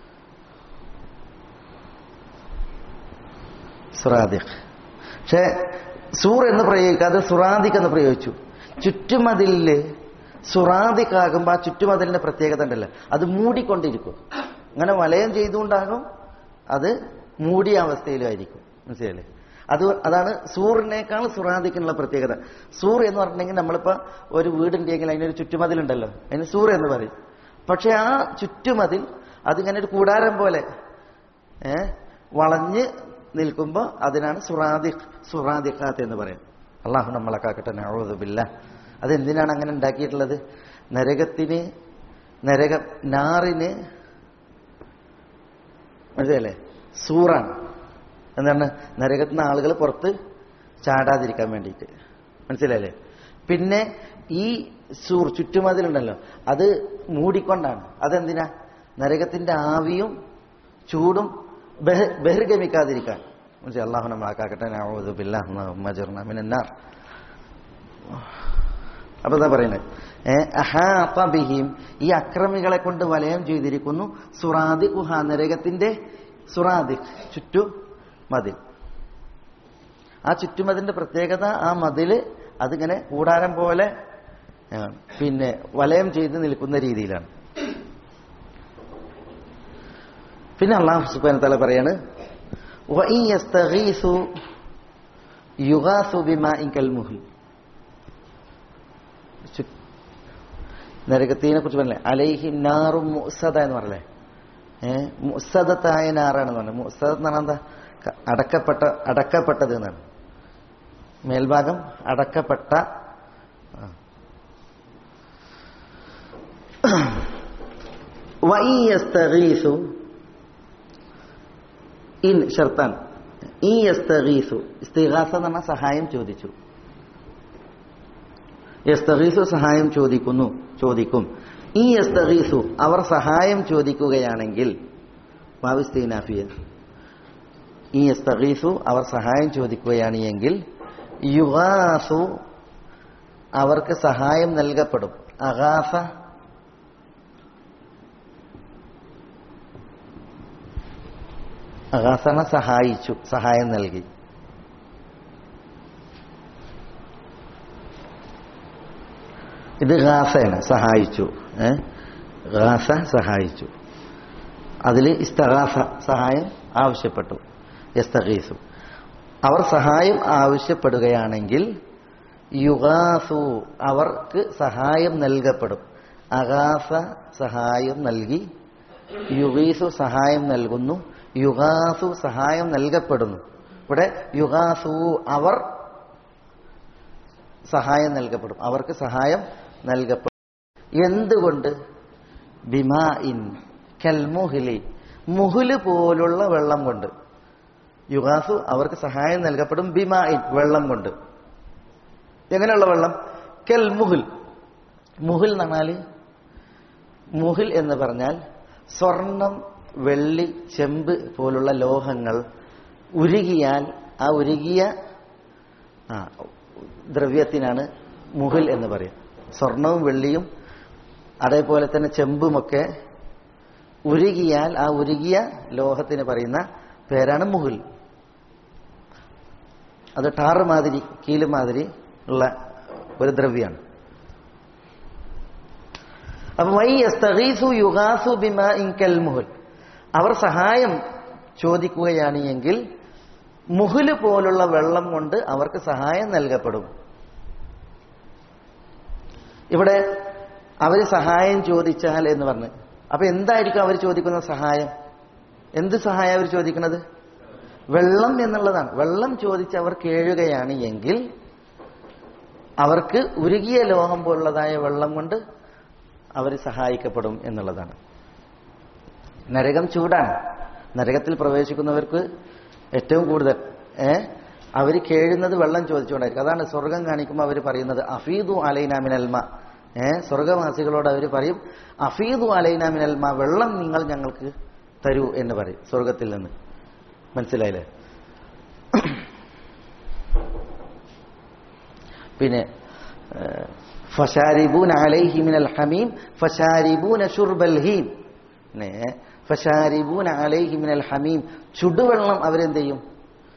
സുറാദിഖ് പക്ഷെ സൂർ എന്ന് പ്രയോഗിക്കാതെ സുറാദിഖ് എന്ന് പ്രയോഗിച്ചു ചുറ്റുമതിലില് സുറാദിക്കാകുമ്പോൾ ആ ചുറ്റുമതിലിന്റെ പ്രത്യേകത ഉണ്ടല്ലോ അത് മൂടിക്കൊണ്ടിരിക്കും അങ്ങനെ വലയം ചെയ്തുകൊണ്ടാകും അത് മൂടിയ അവസ്ഥയിലായിരിക്കും മനസ്സിലല്ലേ അത് അതാണ് സൂറിനേക്കാൾ സുറാദിക്കുള്ള പ്രത്യേകത സൂർ എന്ന് പറഞ്ഞിട്ടുണ്ടെങ്കിൽ നമ്മളിപ്പോ ഒരു വീടുണ്ടെങ്കിൽ അതിനൊരു ചുറ്റുമതിലുണ്ടല്ലോ അതിന് സൂർ എന്ന് പറയും പക്ഷെ ആ ചുറ്റുമതിൽ അതിങ്ങനെ ഒരു കൂടാരം പോലെ ഏ വളഞ്ഞ് നിൽക്കുമ്പോൾ അതിനാണ് സുറാദി സുറാദിഖാത്ത് എന്ന് പറയും അള്ളാഹു നമ്മളെ കാക്കട്ടെ നഴുതുമില്ല അതെന്തിനാണ് അങ്ങനെ ഉണ്ടാക്കിയിട്ടുള്ളത് നരകത്തിന് നരക നാറിന് മനസ്സിലല്ലേ സൂറാണ് എന്താണ് നരകത്തിൽ നിന്ന് ആളുകൾ പുറത്ത് ചാടാതിരിക്കാൻ വേണ്ടിയിട്ട് മനസ്സിലല്ലേ പിന്നെ ഈ സൂർ ചുറ്റുമതിലുണ്ടല്ലോ അത് മൂടിക്കൊണ്ടാണ് അതെന്തിനാ നരകത്തിന്റെ ആവിയും ചൂടും ബഹ- ബഹിർഗമിക്കാതിരിക്കാൻ മനസ്സിലായി അള്ളാഹു നമ്മളാക്കാക്കട്ടെ മിനന്നാർ അപ്പൊ എന്താ പറയുന്നത് ബിഹിം ഈ അക്രമികളെ കൊണ്ട് വലയം ചെയ്തിരിക്കുന്നു സുറാദി കുഹ നരകത്തിന്റെ സുറാദി ചുറ്റു മതിൽ ആ ചുറ്റുമതിന്റെ പ്രത്യേകത ആ മതില് അതിങ്ങനെ കൂടാരം പോലെ ആ, പിന്നെ വലയം ചെയ്ത് നിൽക്കുന്ന രീതിയിലാണ് പിന്നെ അള്ളാഹു സുബാന തല പറയാണ് "വഇൻ യസ്തഗീസു യുഗാസു ബിമാഇൻ കൽമുഹ്ൽ." ചു- നരകത്തിനെ കുറിച്ച് പറഞ്ഞേ അലൈഹി നാറും മുസദ എന്ന് പറഞ്ഞേ ഏഹ് മുസദത്തായ നാറാണെന്ന് പറഞ്ഞു മുസദത്ത് എന്ന് പറഞ്ഞാൽ എന്താ ക- അടക്കപ്പെട്ട അടക്കപ്പെട്ടത് എന്നാണ് മേൽഭാഗം അടക്കപ്പെട്ട ആ. വഇൻ യസ്തഗീസു ഇൻ ഷർത്താൻ ഈ യസ്തഗീസു ഇസ്തിഗാസ എന്ന് പറഞ്ഞാൽ സഹായം ചോദിച്ചു യസ്തഗീസു സഹായം ചോദിക്കുന്നു ചോദിക്കും ഈ യസ്തഗീസു അവർ സഹായം ചോദിക്കുകയാണെങ്കിൽ മാവിസ്തീനാഫിയ ഈ യസ്തഗീസു അവർ സഹായം ചോദിക്കുകയാണ് എങ്കിൽ യുഗാസു അവർക്ക് സഹായം നൽകപ്പെടും അഗാസ അഗാസന സഹായിച്ചു സഹായം നൽകി ഇത് ഗാസയാണ് സഹായിച്ചു ഏ ഗാസ സഹായിച്ചു അതിൽ ഇസ്തഗാസ സഹായം ആവശ്യപ്പെട്ടു യസ്തഗീസു അവർ സഹായം ആവശ്യപ്പെടുകയാണെങ്കിൽ യുഗാസു അവർക്ക് സഹായം നൽകപ്പെടും അഗാസ സഹായം നൽകി യുഗീസു സഹായം നൽകുന്നു യുഗാസു സഹായം നൽകപ്പെടുന്നു ഇവിടെ യുഗാസു അവർ സഹായം നൽകപ്പെടും അവർക്ക് സഹായം നൽകപ്പെടും എന്തുകൊണ്ട് ബിമാ ഇൻ കൽമുഹിലി മുഹുല് പോലുള്ള വെള്ളം കൊണ്ട് യുഗാസു അവർക്ക് സഹായം നൽകപ്പെടും ബിമാ ഇൻ വെള്ളം കൊണ്ട് എങ്ങനെയുള്ള വെള്ളം കെൽ മുഹുൽ മുഹുൽ എന്ന് പറഞ്ഞാൽ മുഹിൽ എന്ന് പറഞ്ഞാൽ സ്വർണം വെള്ളി ചെമ്പ് പോലുള്ള ലോഹങ്ങൾ ഉരുകിയാൽ ആ ഉരുകിയ ആ ദ്രവ്യത്തിനാണ് മുഹിൽ എന്ന് പറയും സ്വർണവും വെള്ളിയും അതേപോലെ തന്നെ ചെമ്പുമൊക്കെ ഉരുകിയാൽ ആ ഉരുകിയ ലോഹത്തിന് പറയുന്ന പേരാണ് മുഹിൽ അത് ടാറ് മാതിരി കീല് മാതിരി ഉള്ള ഒരു ദ്രവ്യമാണ് അപ്പൊ വൈ യസ്തഗീസു യുഗാസു ബിമാ ഇൻകൽ മുഹുൽ അവർ സഹായം ചോദിക്കുകയാണ് എങ്കിൽ മുഹുല് പോലുള്ള വെള്ളം കൊണ്ട് അവർക്ക് സഹായം നൽകപ്പെടും ഇവിടെ അവർ സഹായം ചോദിച്ചാൽ എന്ന് പറഞ്ഞ് അപ്പൊ എന്തായിരിക്കും അവർ ചോദിക്കുന്ന സഹായം എന്ത് സഹായം അവർ ചോദിക്കുന്നത് വെള്ളം എന്നുള്ളതാണ് വെള്ളം ചോദിച്ച് അവർ കേഴുകയാണ് എങ്കിൽ അവർക്ക് ഉരുകിയ ലോഹം പോലുള്ളതായ വെള്ളം കൊണ്ട് അവർ സഹായിക്കപ്പെടും എന്നുള്ളതാണ് നരകം ചൂടാണ് നരകത്തിൽ പ്രവേശിക്കുന്നവർക്ക് ഏറ്റവും കൂടുതൽ ഏ അവർ കേഴുന്നത് വെള്ളം ചോദിച്ചുകൊണ്ടായിരിക്കും അതാണ് സ്വർഗം കാണിക്കുമ്പോൾ അവർ പറയുന്നത് അഫീദു അലൈനാമിനൽമ ഏ സ്വർഗവാസികളോട് അവർ പറയും അഫീദു അലൈനാമിനൽമ വെള്ളം നിങ്ങൾ ഞങ്ങൾക്ക് തരൂ എന്ന് പറയും സ്വർഗത്തിൽ നിന്ന് മനസ്സിലായില്ലേ പിന്നെ ഫഷാരിബൂൻ അലൈഹി മിനൽ ഹമീം ഫഷാരിബൂന ഷുർബൽ ഹീം ഫഷാരിബൂൻ അലൈഹി മിനൽ ഹമീം ചുടുവെള്ളം അവരെന്ത് ചെയ്യും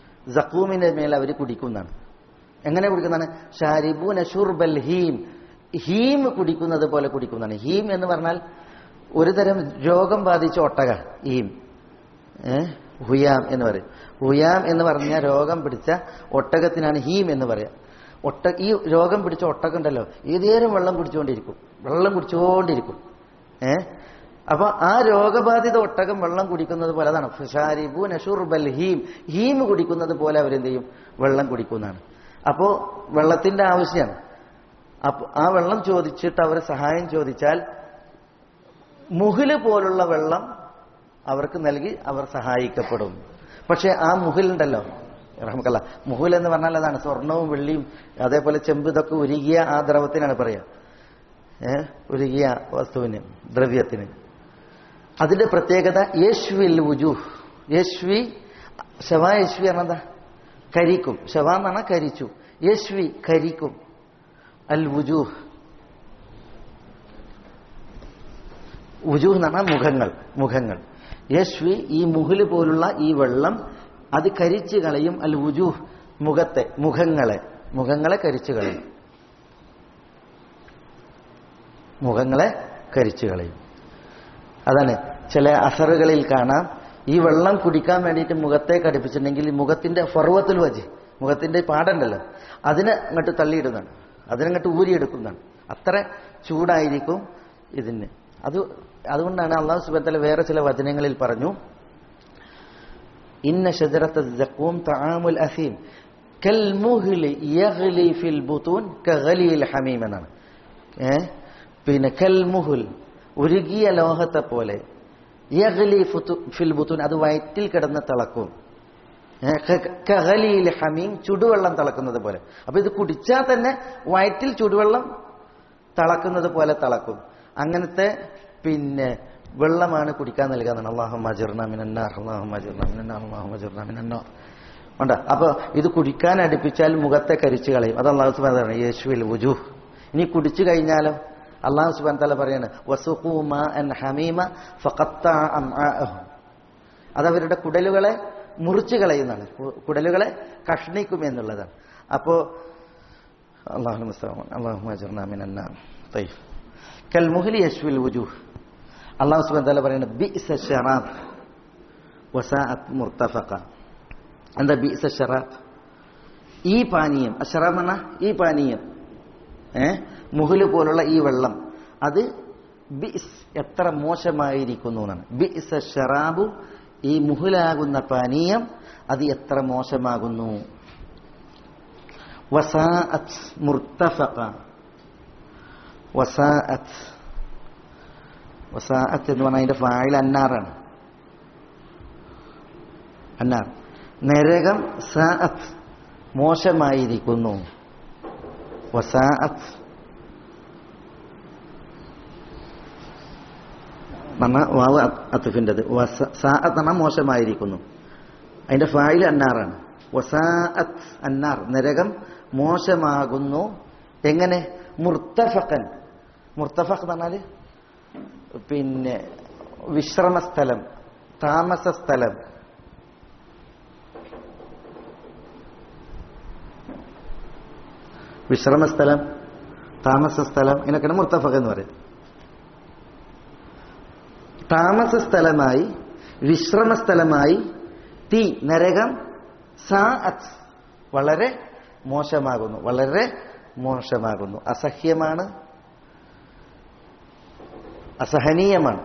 സക്കൂമിന്റെ മേൽ അവർ കുടിക്കുന്നതാണ് എങ്ങനെ കുടിക്കുന്നതാണ് ഷാരിബൂന ഷുർബൽ ഹീം ഹീം കുടിക്കുന്നത് പോലെ കുടിക്കുന്നതാണ് ഹീം എന്ന് പറഞ്ഞാൽ ഒരു തരം രോഗം ബാധിച്ച ഒട്ടക ഹീം ഏ ഹുയാം എന്ന് പറയും ഹുയാം എന്ന് പറഞ്ഞ രോഗം പിടിച്ച ഒട്ടകത്തിനാണ് ഹീം എന്ന് പറയാം ഒട്ട ഈ രോഗം പിടിച്ച ഒട്ടകം ഉണ്ടല്ലോ ഏതേരം വെള്ളം കുടിച്ചുകൊണ്ടിരിക്കും വെള്ളം കുടിച്ചുകൊണ്ടിരിക്കും ഏ അപ്പൊ ആ രോഗബാധിത ഒട്ടകം വെള്ളം കുടിക്കുന്നത് പോലെ അതാണ് ഫഷാരിബു നഷുർബൽ ഹീം ഹീം കുടിക്കുന്നത് പോലെ അവരെന്ത് ചെയ്യും വെള്ളം കുടിക്കുന്നതാണ് അപ്പോ വെള്ളത്തിന്റെ ആവശ്യമാണ് അപ്പൊ ആ വെള്ളം ചോദിച്ചിട്ട് അവർ സഹായം ചോദിച്ചാൽ മുഹില് പോലുള്ള വെള്ളം അവർക്ക് നൽകി അവർ സഹായിക്കപ്പെടും പക്ഷെ ആ മുഹിലുണ്ടല്ലോ റഹ്മക്കല്ല മുഹുൽ എന്ന് പറഞ്ഞാൽ അതാണ് സ്വർണവും വെള്ളിയും അതേപോലെ ചെമ്പ് ഇതൊക്കെ ഉരുകിയ ആ ദ്രവത്തിനാണ് പറയുക ഏ ഉരുകിയ വസ്തുവിന് ദ്രവ്യത്തിന് അതിന്റെ പ്രത്യേകത യേശുവിൽ വുജൂഹ് യേശുവി ശവ യേശുവി എന്നതാ കരിക്കും ശവ എന്ന് പറഞ്ഞാൽ കരിച്ചു യേശുവി കരിക്കും അൽ വുജൂഹ് വുജൂഹ് എന്ന് പറഞ്ഞാൽ മുഖങ്ങൾ മുഖങ്ങൾ യേശുവി ഈ മുഹില് പോലുള്ള ഈ വെള്ളം അത് കരിച്ചു കളയും അൽ വുജൂഹ് മുഖത്തെ മുഖങ്ങളെ മുഖങ്ങളെ കരിച്ചു കളയും മുഖങ്ങളെ കരിച്ചു കളയും അതാണ് ചില അസറുകളിൽ കാണാം ഈ വെള്ളം കുടിക്കാൻ വേണ്ടിയിട്ട് മുഖത്തേക്ക് അടുപ്പിച്ചിട്ടുണ്ടെങ്കിൽ ഈ മുഖത്തിന്റെ ഫർവത്തിൽ വജ് മുഖത്തിന്റെ പാടുണ്ടല്ലോ അതിനെ അങ്ങോട്ട് തള്ളിയിടുന്നതാണ് അതിനങ്ങോട്ട് ഊരിയെടുക്കുന്നതാണ് അത്ര ചൂടായിരിക്കും ഇതിന് അത് അതുകൊണ്ടാണ് അള്ളാഹു സുബത്തല വേറെ ചില വചനങ്ങളിൽ പറഞ്ഞു ഇന്ന ഷജറത്ത ജക്കൂം തആമുൽ അസീം കൽമുഹ്ലി യഗ്ലി ഫിൽ ബുതൂൻ കഗലിൽ ഹമീം എന്നാണ് ഏ പിന്നെ കൽമുഹുൽ ഉരുകിയ ലോഹത്തെ പോലെ യഗ്ലി ഫുതു- ഫിൽ ബുതൂൻ അത് വയറ്റിൽ കിടന്ന് തിളക്കും ഏ, ക- കഗലിയിൽ ഹമീം ചുടുവെള്ളം തിളക്കുന്നത് പോലെ അപ്പൊ ഇത് കുടിച്ചാൽ തന്നെ വയറ്റിൽ ചുടുവെള്ളം തിളക്കുന്നത് പോലെ തിളക്കും അങ്ങനത്തെ പിന്നെ വെള്ളമാണ് കുടിക്കാൻ നൽകാന്നാണ് അള്ളാഹു മജിർനാമിനാർ അള്ളാഹു മജിർനാമിനാർ അള്ളാഹു മജിർനാമിനാർ ഉണ്ട് അപ്പൊ ഇത് കുടിക്കാൻ അടുപ്പിച്ചാൽ മുഖത്തെ കരിച്ചു കളയും അത് അള്ളാഹു സുബാൻ പറയാണ് യേശുവിൽ വുജു ഇനി കുടിച്ചു കഴിഞ്ഞാലോ അള്ളാഹു സുബാൻ തല പറയാണ് വസുഖൂ മാ അൻ ഹമീമ ഫഖത്താ അംആഅഹും അത് അവരുടെ കുടലുകളെ മുറിച്ചു കളയുന്നതാണ് കു- കുടലുകളെ കഷ്ണിക്കും എന്നുള്ളതാണ് അപ്പോ അള്ളാഹു അള്ളാഹു അജർനാമിനാർ തയ്ഫ് കൽമുഹലി യശ്വിൽ വുജൂഹ് അള്ളാഹു സുബാൻ തല പറയുന്നത് ബിഇസ ഷറാബ് വസാഅത്ത് മുർത്തഫഖ എന്താ ബിഇസ ഷറാബ് ഈ പാനീയം അഷറാബ് എന്ന ഈ പാനീയം ഏ മുഹല് പോലുള്ള ഈ വെള്ളം അത് ബിസ് എത്ര മോശമായിരിക്കുന്നു എന്നാണ് ബിഇസ ഷറാബു ഈ മുഹലാകുന്ന പാനീയം അത് എത്ര മോശമാകുന്നു വസാഅത്ത് മുർത്തഫഖ വസാഅത്ത് വസാഅത്ത് എന്ന് പറഞ്ഞാൽ അതിന്റെ ഫായിൽ അന്നാറാണ് അന്നാർ നരകം സാഅത്ത് മോശമായിരിക്കുന്നു വസാഅത്ത് പറഞ്ഞ വാവ് അത്തുഫിൻ്റെത് സാഅത്ത് പറഞ്ഞാൽ മോശമായിരിക്കുന്നു അതിന്റെ ഫായിൽ അന്നാറാണ് വസാഅത്ത് അന്നാർ നരകം മോശമാകുന്നു എങ്ങനെ മുർത്തഫക്കൻ മുർത്തഫഖ് എന്ന് പറഞ്ഞാല് പിന്നെ വിശ്രമസ്ഥലം താമസ സ്ഥലം വിശ്രമസ്ഥലം താമസ സ്ഥലം ഇതിനൊക്കെയാണ് മുർത്തഫഖ് എന്ന് പറയും താമസ സ്ഥലമായി വിശ്രമസ്ഥലമായി തീ നരകം സാഅത്ത് വളരെ മോശമാകുന്നു വളരെ മോശമാകുന്നു അസഹ്യമാണ് അസഹനീയമാണ്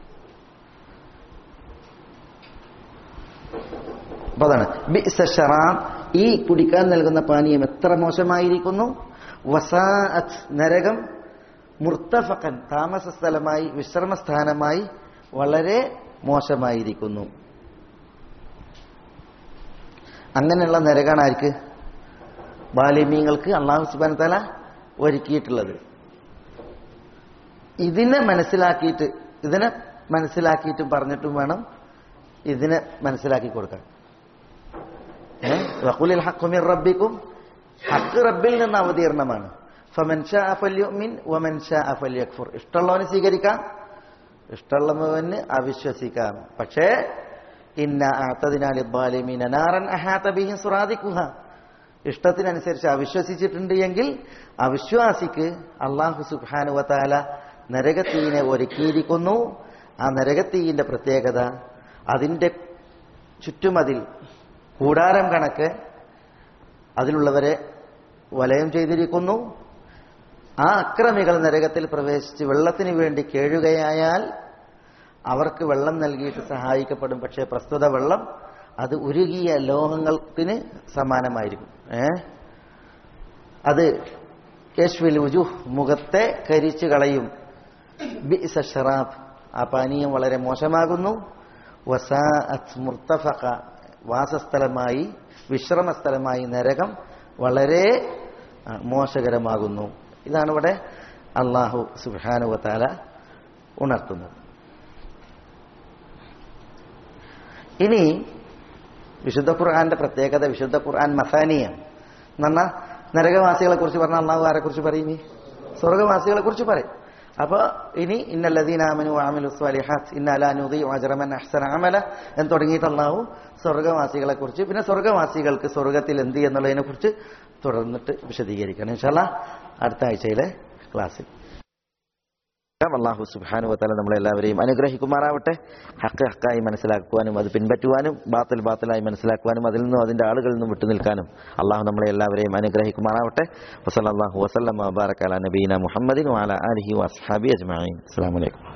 അപ്പൊ അതാണ് ബിഅ്സ ശറാബ് ഈ കുടിക്കാൻ നൽകുന്ന പാനീയം എത്ര മോശമായിരിക്കുന്നു വസാഅത്ത് നരകം മുർത്തഫക്കൻ താമസ സ്ഥലമായി വിശ്രമസ്ഥാനമായി വളരെ മോശമായിരിക്കുന്നു അങ്ങനെയുള്ള നരകാണ് ആർക്ക് ബാലിമീങ്ങൾക്ക് അള്ളാഹു സുബാൻ തല ഒരുക്കിയിട്ടുള്ളത് ഇതിനെ മനസ്സിലാക്കിയിട്ട് ഇതിനെ മനസ്സിലാക്കിയിട്ടും പറഞ്ഞിട്ടും വേണം ഇതിനെ മനസ്സിലാക്കി കൊടുക്കാൻ വഖുലിൽ ഹഖ്ഖു മിർ റബ്ബിക്കും ഹക്ക് റബ്ബിൽ നിന്ന് അവതീർണമാണ് ഫമൻ ഷാ ഫല്യുമിൻ വമൻ ഷാ ഫല്യക്ഫുർ ഇഷ്ടമുള്ളവന് സ്വീകരിക്കാം ഇഷ്ടമുള്ളവന് അവിശ്വസിക്കാം പക്ഷേ ഇന്ന അഅതദിനാ ലിദ്ദാലിമീന നാറൻ അഹാത ബിഹിം സുറാദിഖുഹ ഇഷ്ടത്തിനനുസരിച്ച് അവിശ്വസിച്ചിട്ടുണ്ട് എങ്കിൽ അവിശ്വാസിക്ക് അള്ളാഹു സുബാനുവത്താല നരകത്തീനെ ഒരുക്കിയിരിക്കുന്നു ആ നരകത്തീയിന്റെ പ്രത്യേകത അതിന്റെ ചുറ്റുമതിൽ കൂടാരം കണക്ക് അതിലുള്ളവരെ വലയം ചെയ്തിരിക്കുന്നു ആ അക്രമികൾ നരകത്തിൽ പ്രവേശിച്ച് വെള്ളത്തിന് വേണ്ടി കേഴുകയായാൽ അവർക്ക് വെള്ളം നൽകിയിട്ട് സഹായിക്കപ്പെടും പക്ഷേ പ്രസ്തുത വെള്ളം അത് ഉരുകിയ ലോഹങ്ങൾക്ക് സമാനമായിരിക്കും ഏ അത് യശ്വിൽ ഉജു മുഖത്തെ കരിച്ചു കളയും ബിഇസ ഷറാബ് ആ പാനീയം വളരെ മോശമാകുന്നു വസാഅത്ത് മുർത്തഫഖ വാസസ്ഥലമായി വിശ്രമസ്ഥലമായി നരകം വളരെ ആ, മോശകരമാകുന്നു ഇതാണ് ഇവിടെ അള്ളാഹു സുബാനുവത്താല ഉണർത്തുന്നത് ഇനി വിശുദ്ധ ഖുർആന്റെ പ്രത്യേകത വിശുദ്ധ ഖുർആൻ മസാനിയാണ് എന്ന് പറഞ്ഞാൽ നരകവാസികളെ കുറിച്ച് പറഞ്ഞാൽ അള്ളാഹു ആരെ കുറിച്ച് പറയും ഇനി സ്വർഗവാസികളെ കുറിച്ച് പറയും അപ്പൊ ഇനി ഇന്നല്ലദീനാമനു ആമിലു സ്വാലിഹാത്ത് ഇന്നലാനുദി അജറമൻ അഹ്സൻ അമല എന്ന് തുടങ്ങിയിട്ട് അള്ളാഹു സ്വർഗവാസികളെ കുറിച്ച് പിന്നെ സ്വർഗവാസികൾക്ക് സ്വർഗത്തിൽ എന്ത് എന്നുള്ളതിനെ കുറിച്ച് തുടർന്നിട്ട് വിശദീകരിക്കണം ഇൻഷാല്ല അടുത്ത ആഴ്ചയിലെ ക്ലാസ്സിൽ അള്ളാഹു സുബാനു വത്താല നമ്മളെല്ലാവരെയും അനുഗ്രഹിക്കുമാറാവട്ടെ ഹക്ക് ഹക്കായി മനസ്സിലാക്കുവാനും അത് പിൻപറ്റുവാനും ബാത്തിൽ ബാത്തിലായി മനസ്സിലാക്കുവാനും അതിൽ നിന്നും അതിന്റെ ആളുകളിൽ നിന്നും വിട്ടുനിൽക്കാനും അള്ളാഹു നമ്മളെ എല്ലാവരെയും അനുഗ്രഹിക്കുമാറാവട്ടെ വസല്ലാഹു വസ്ലം ബാറക്കാല നബീന മുഹമ്മദിൻ വാല അലഹി വസ്ഹാബി അജ്മാൻ അസ്സാം വലൈക്കും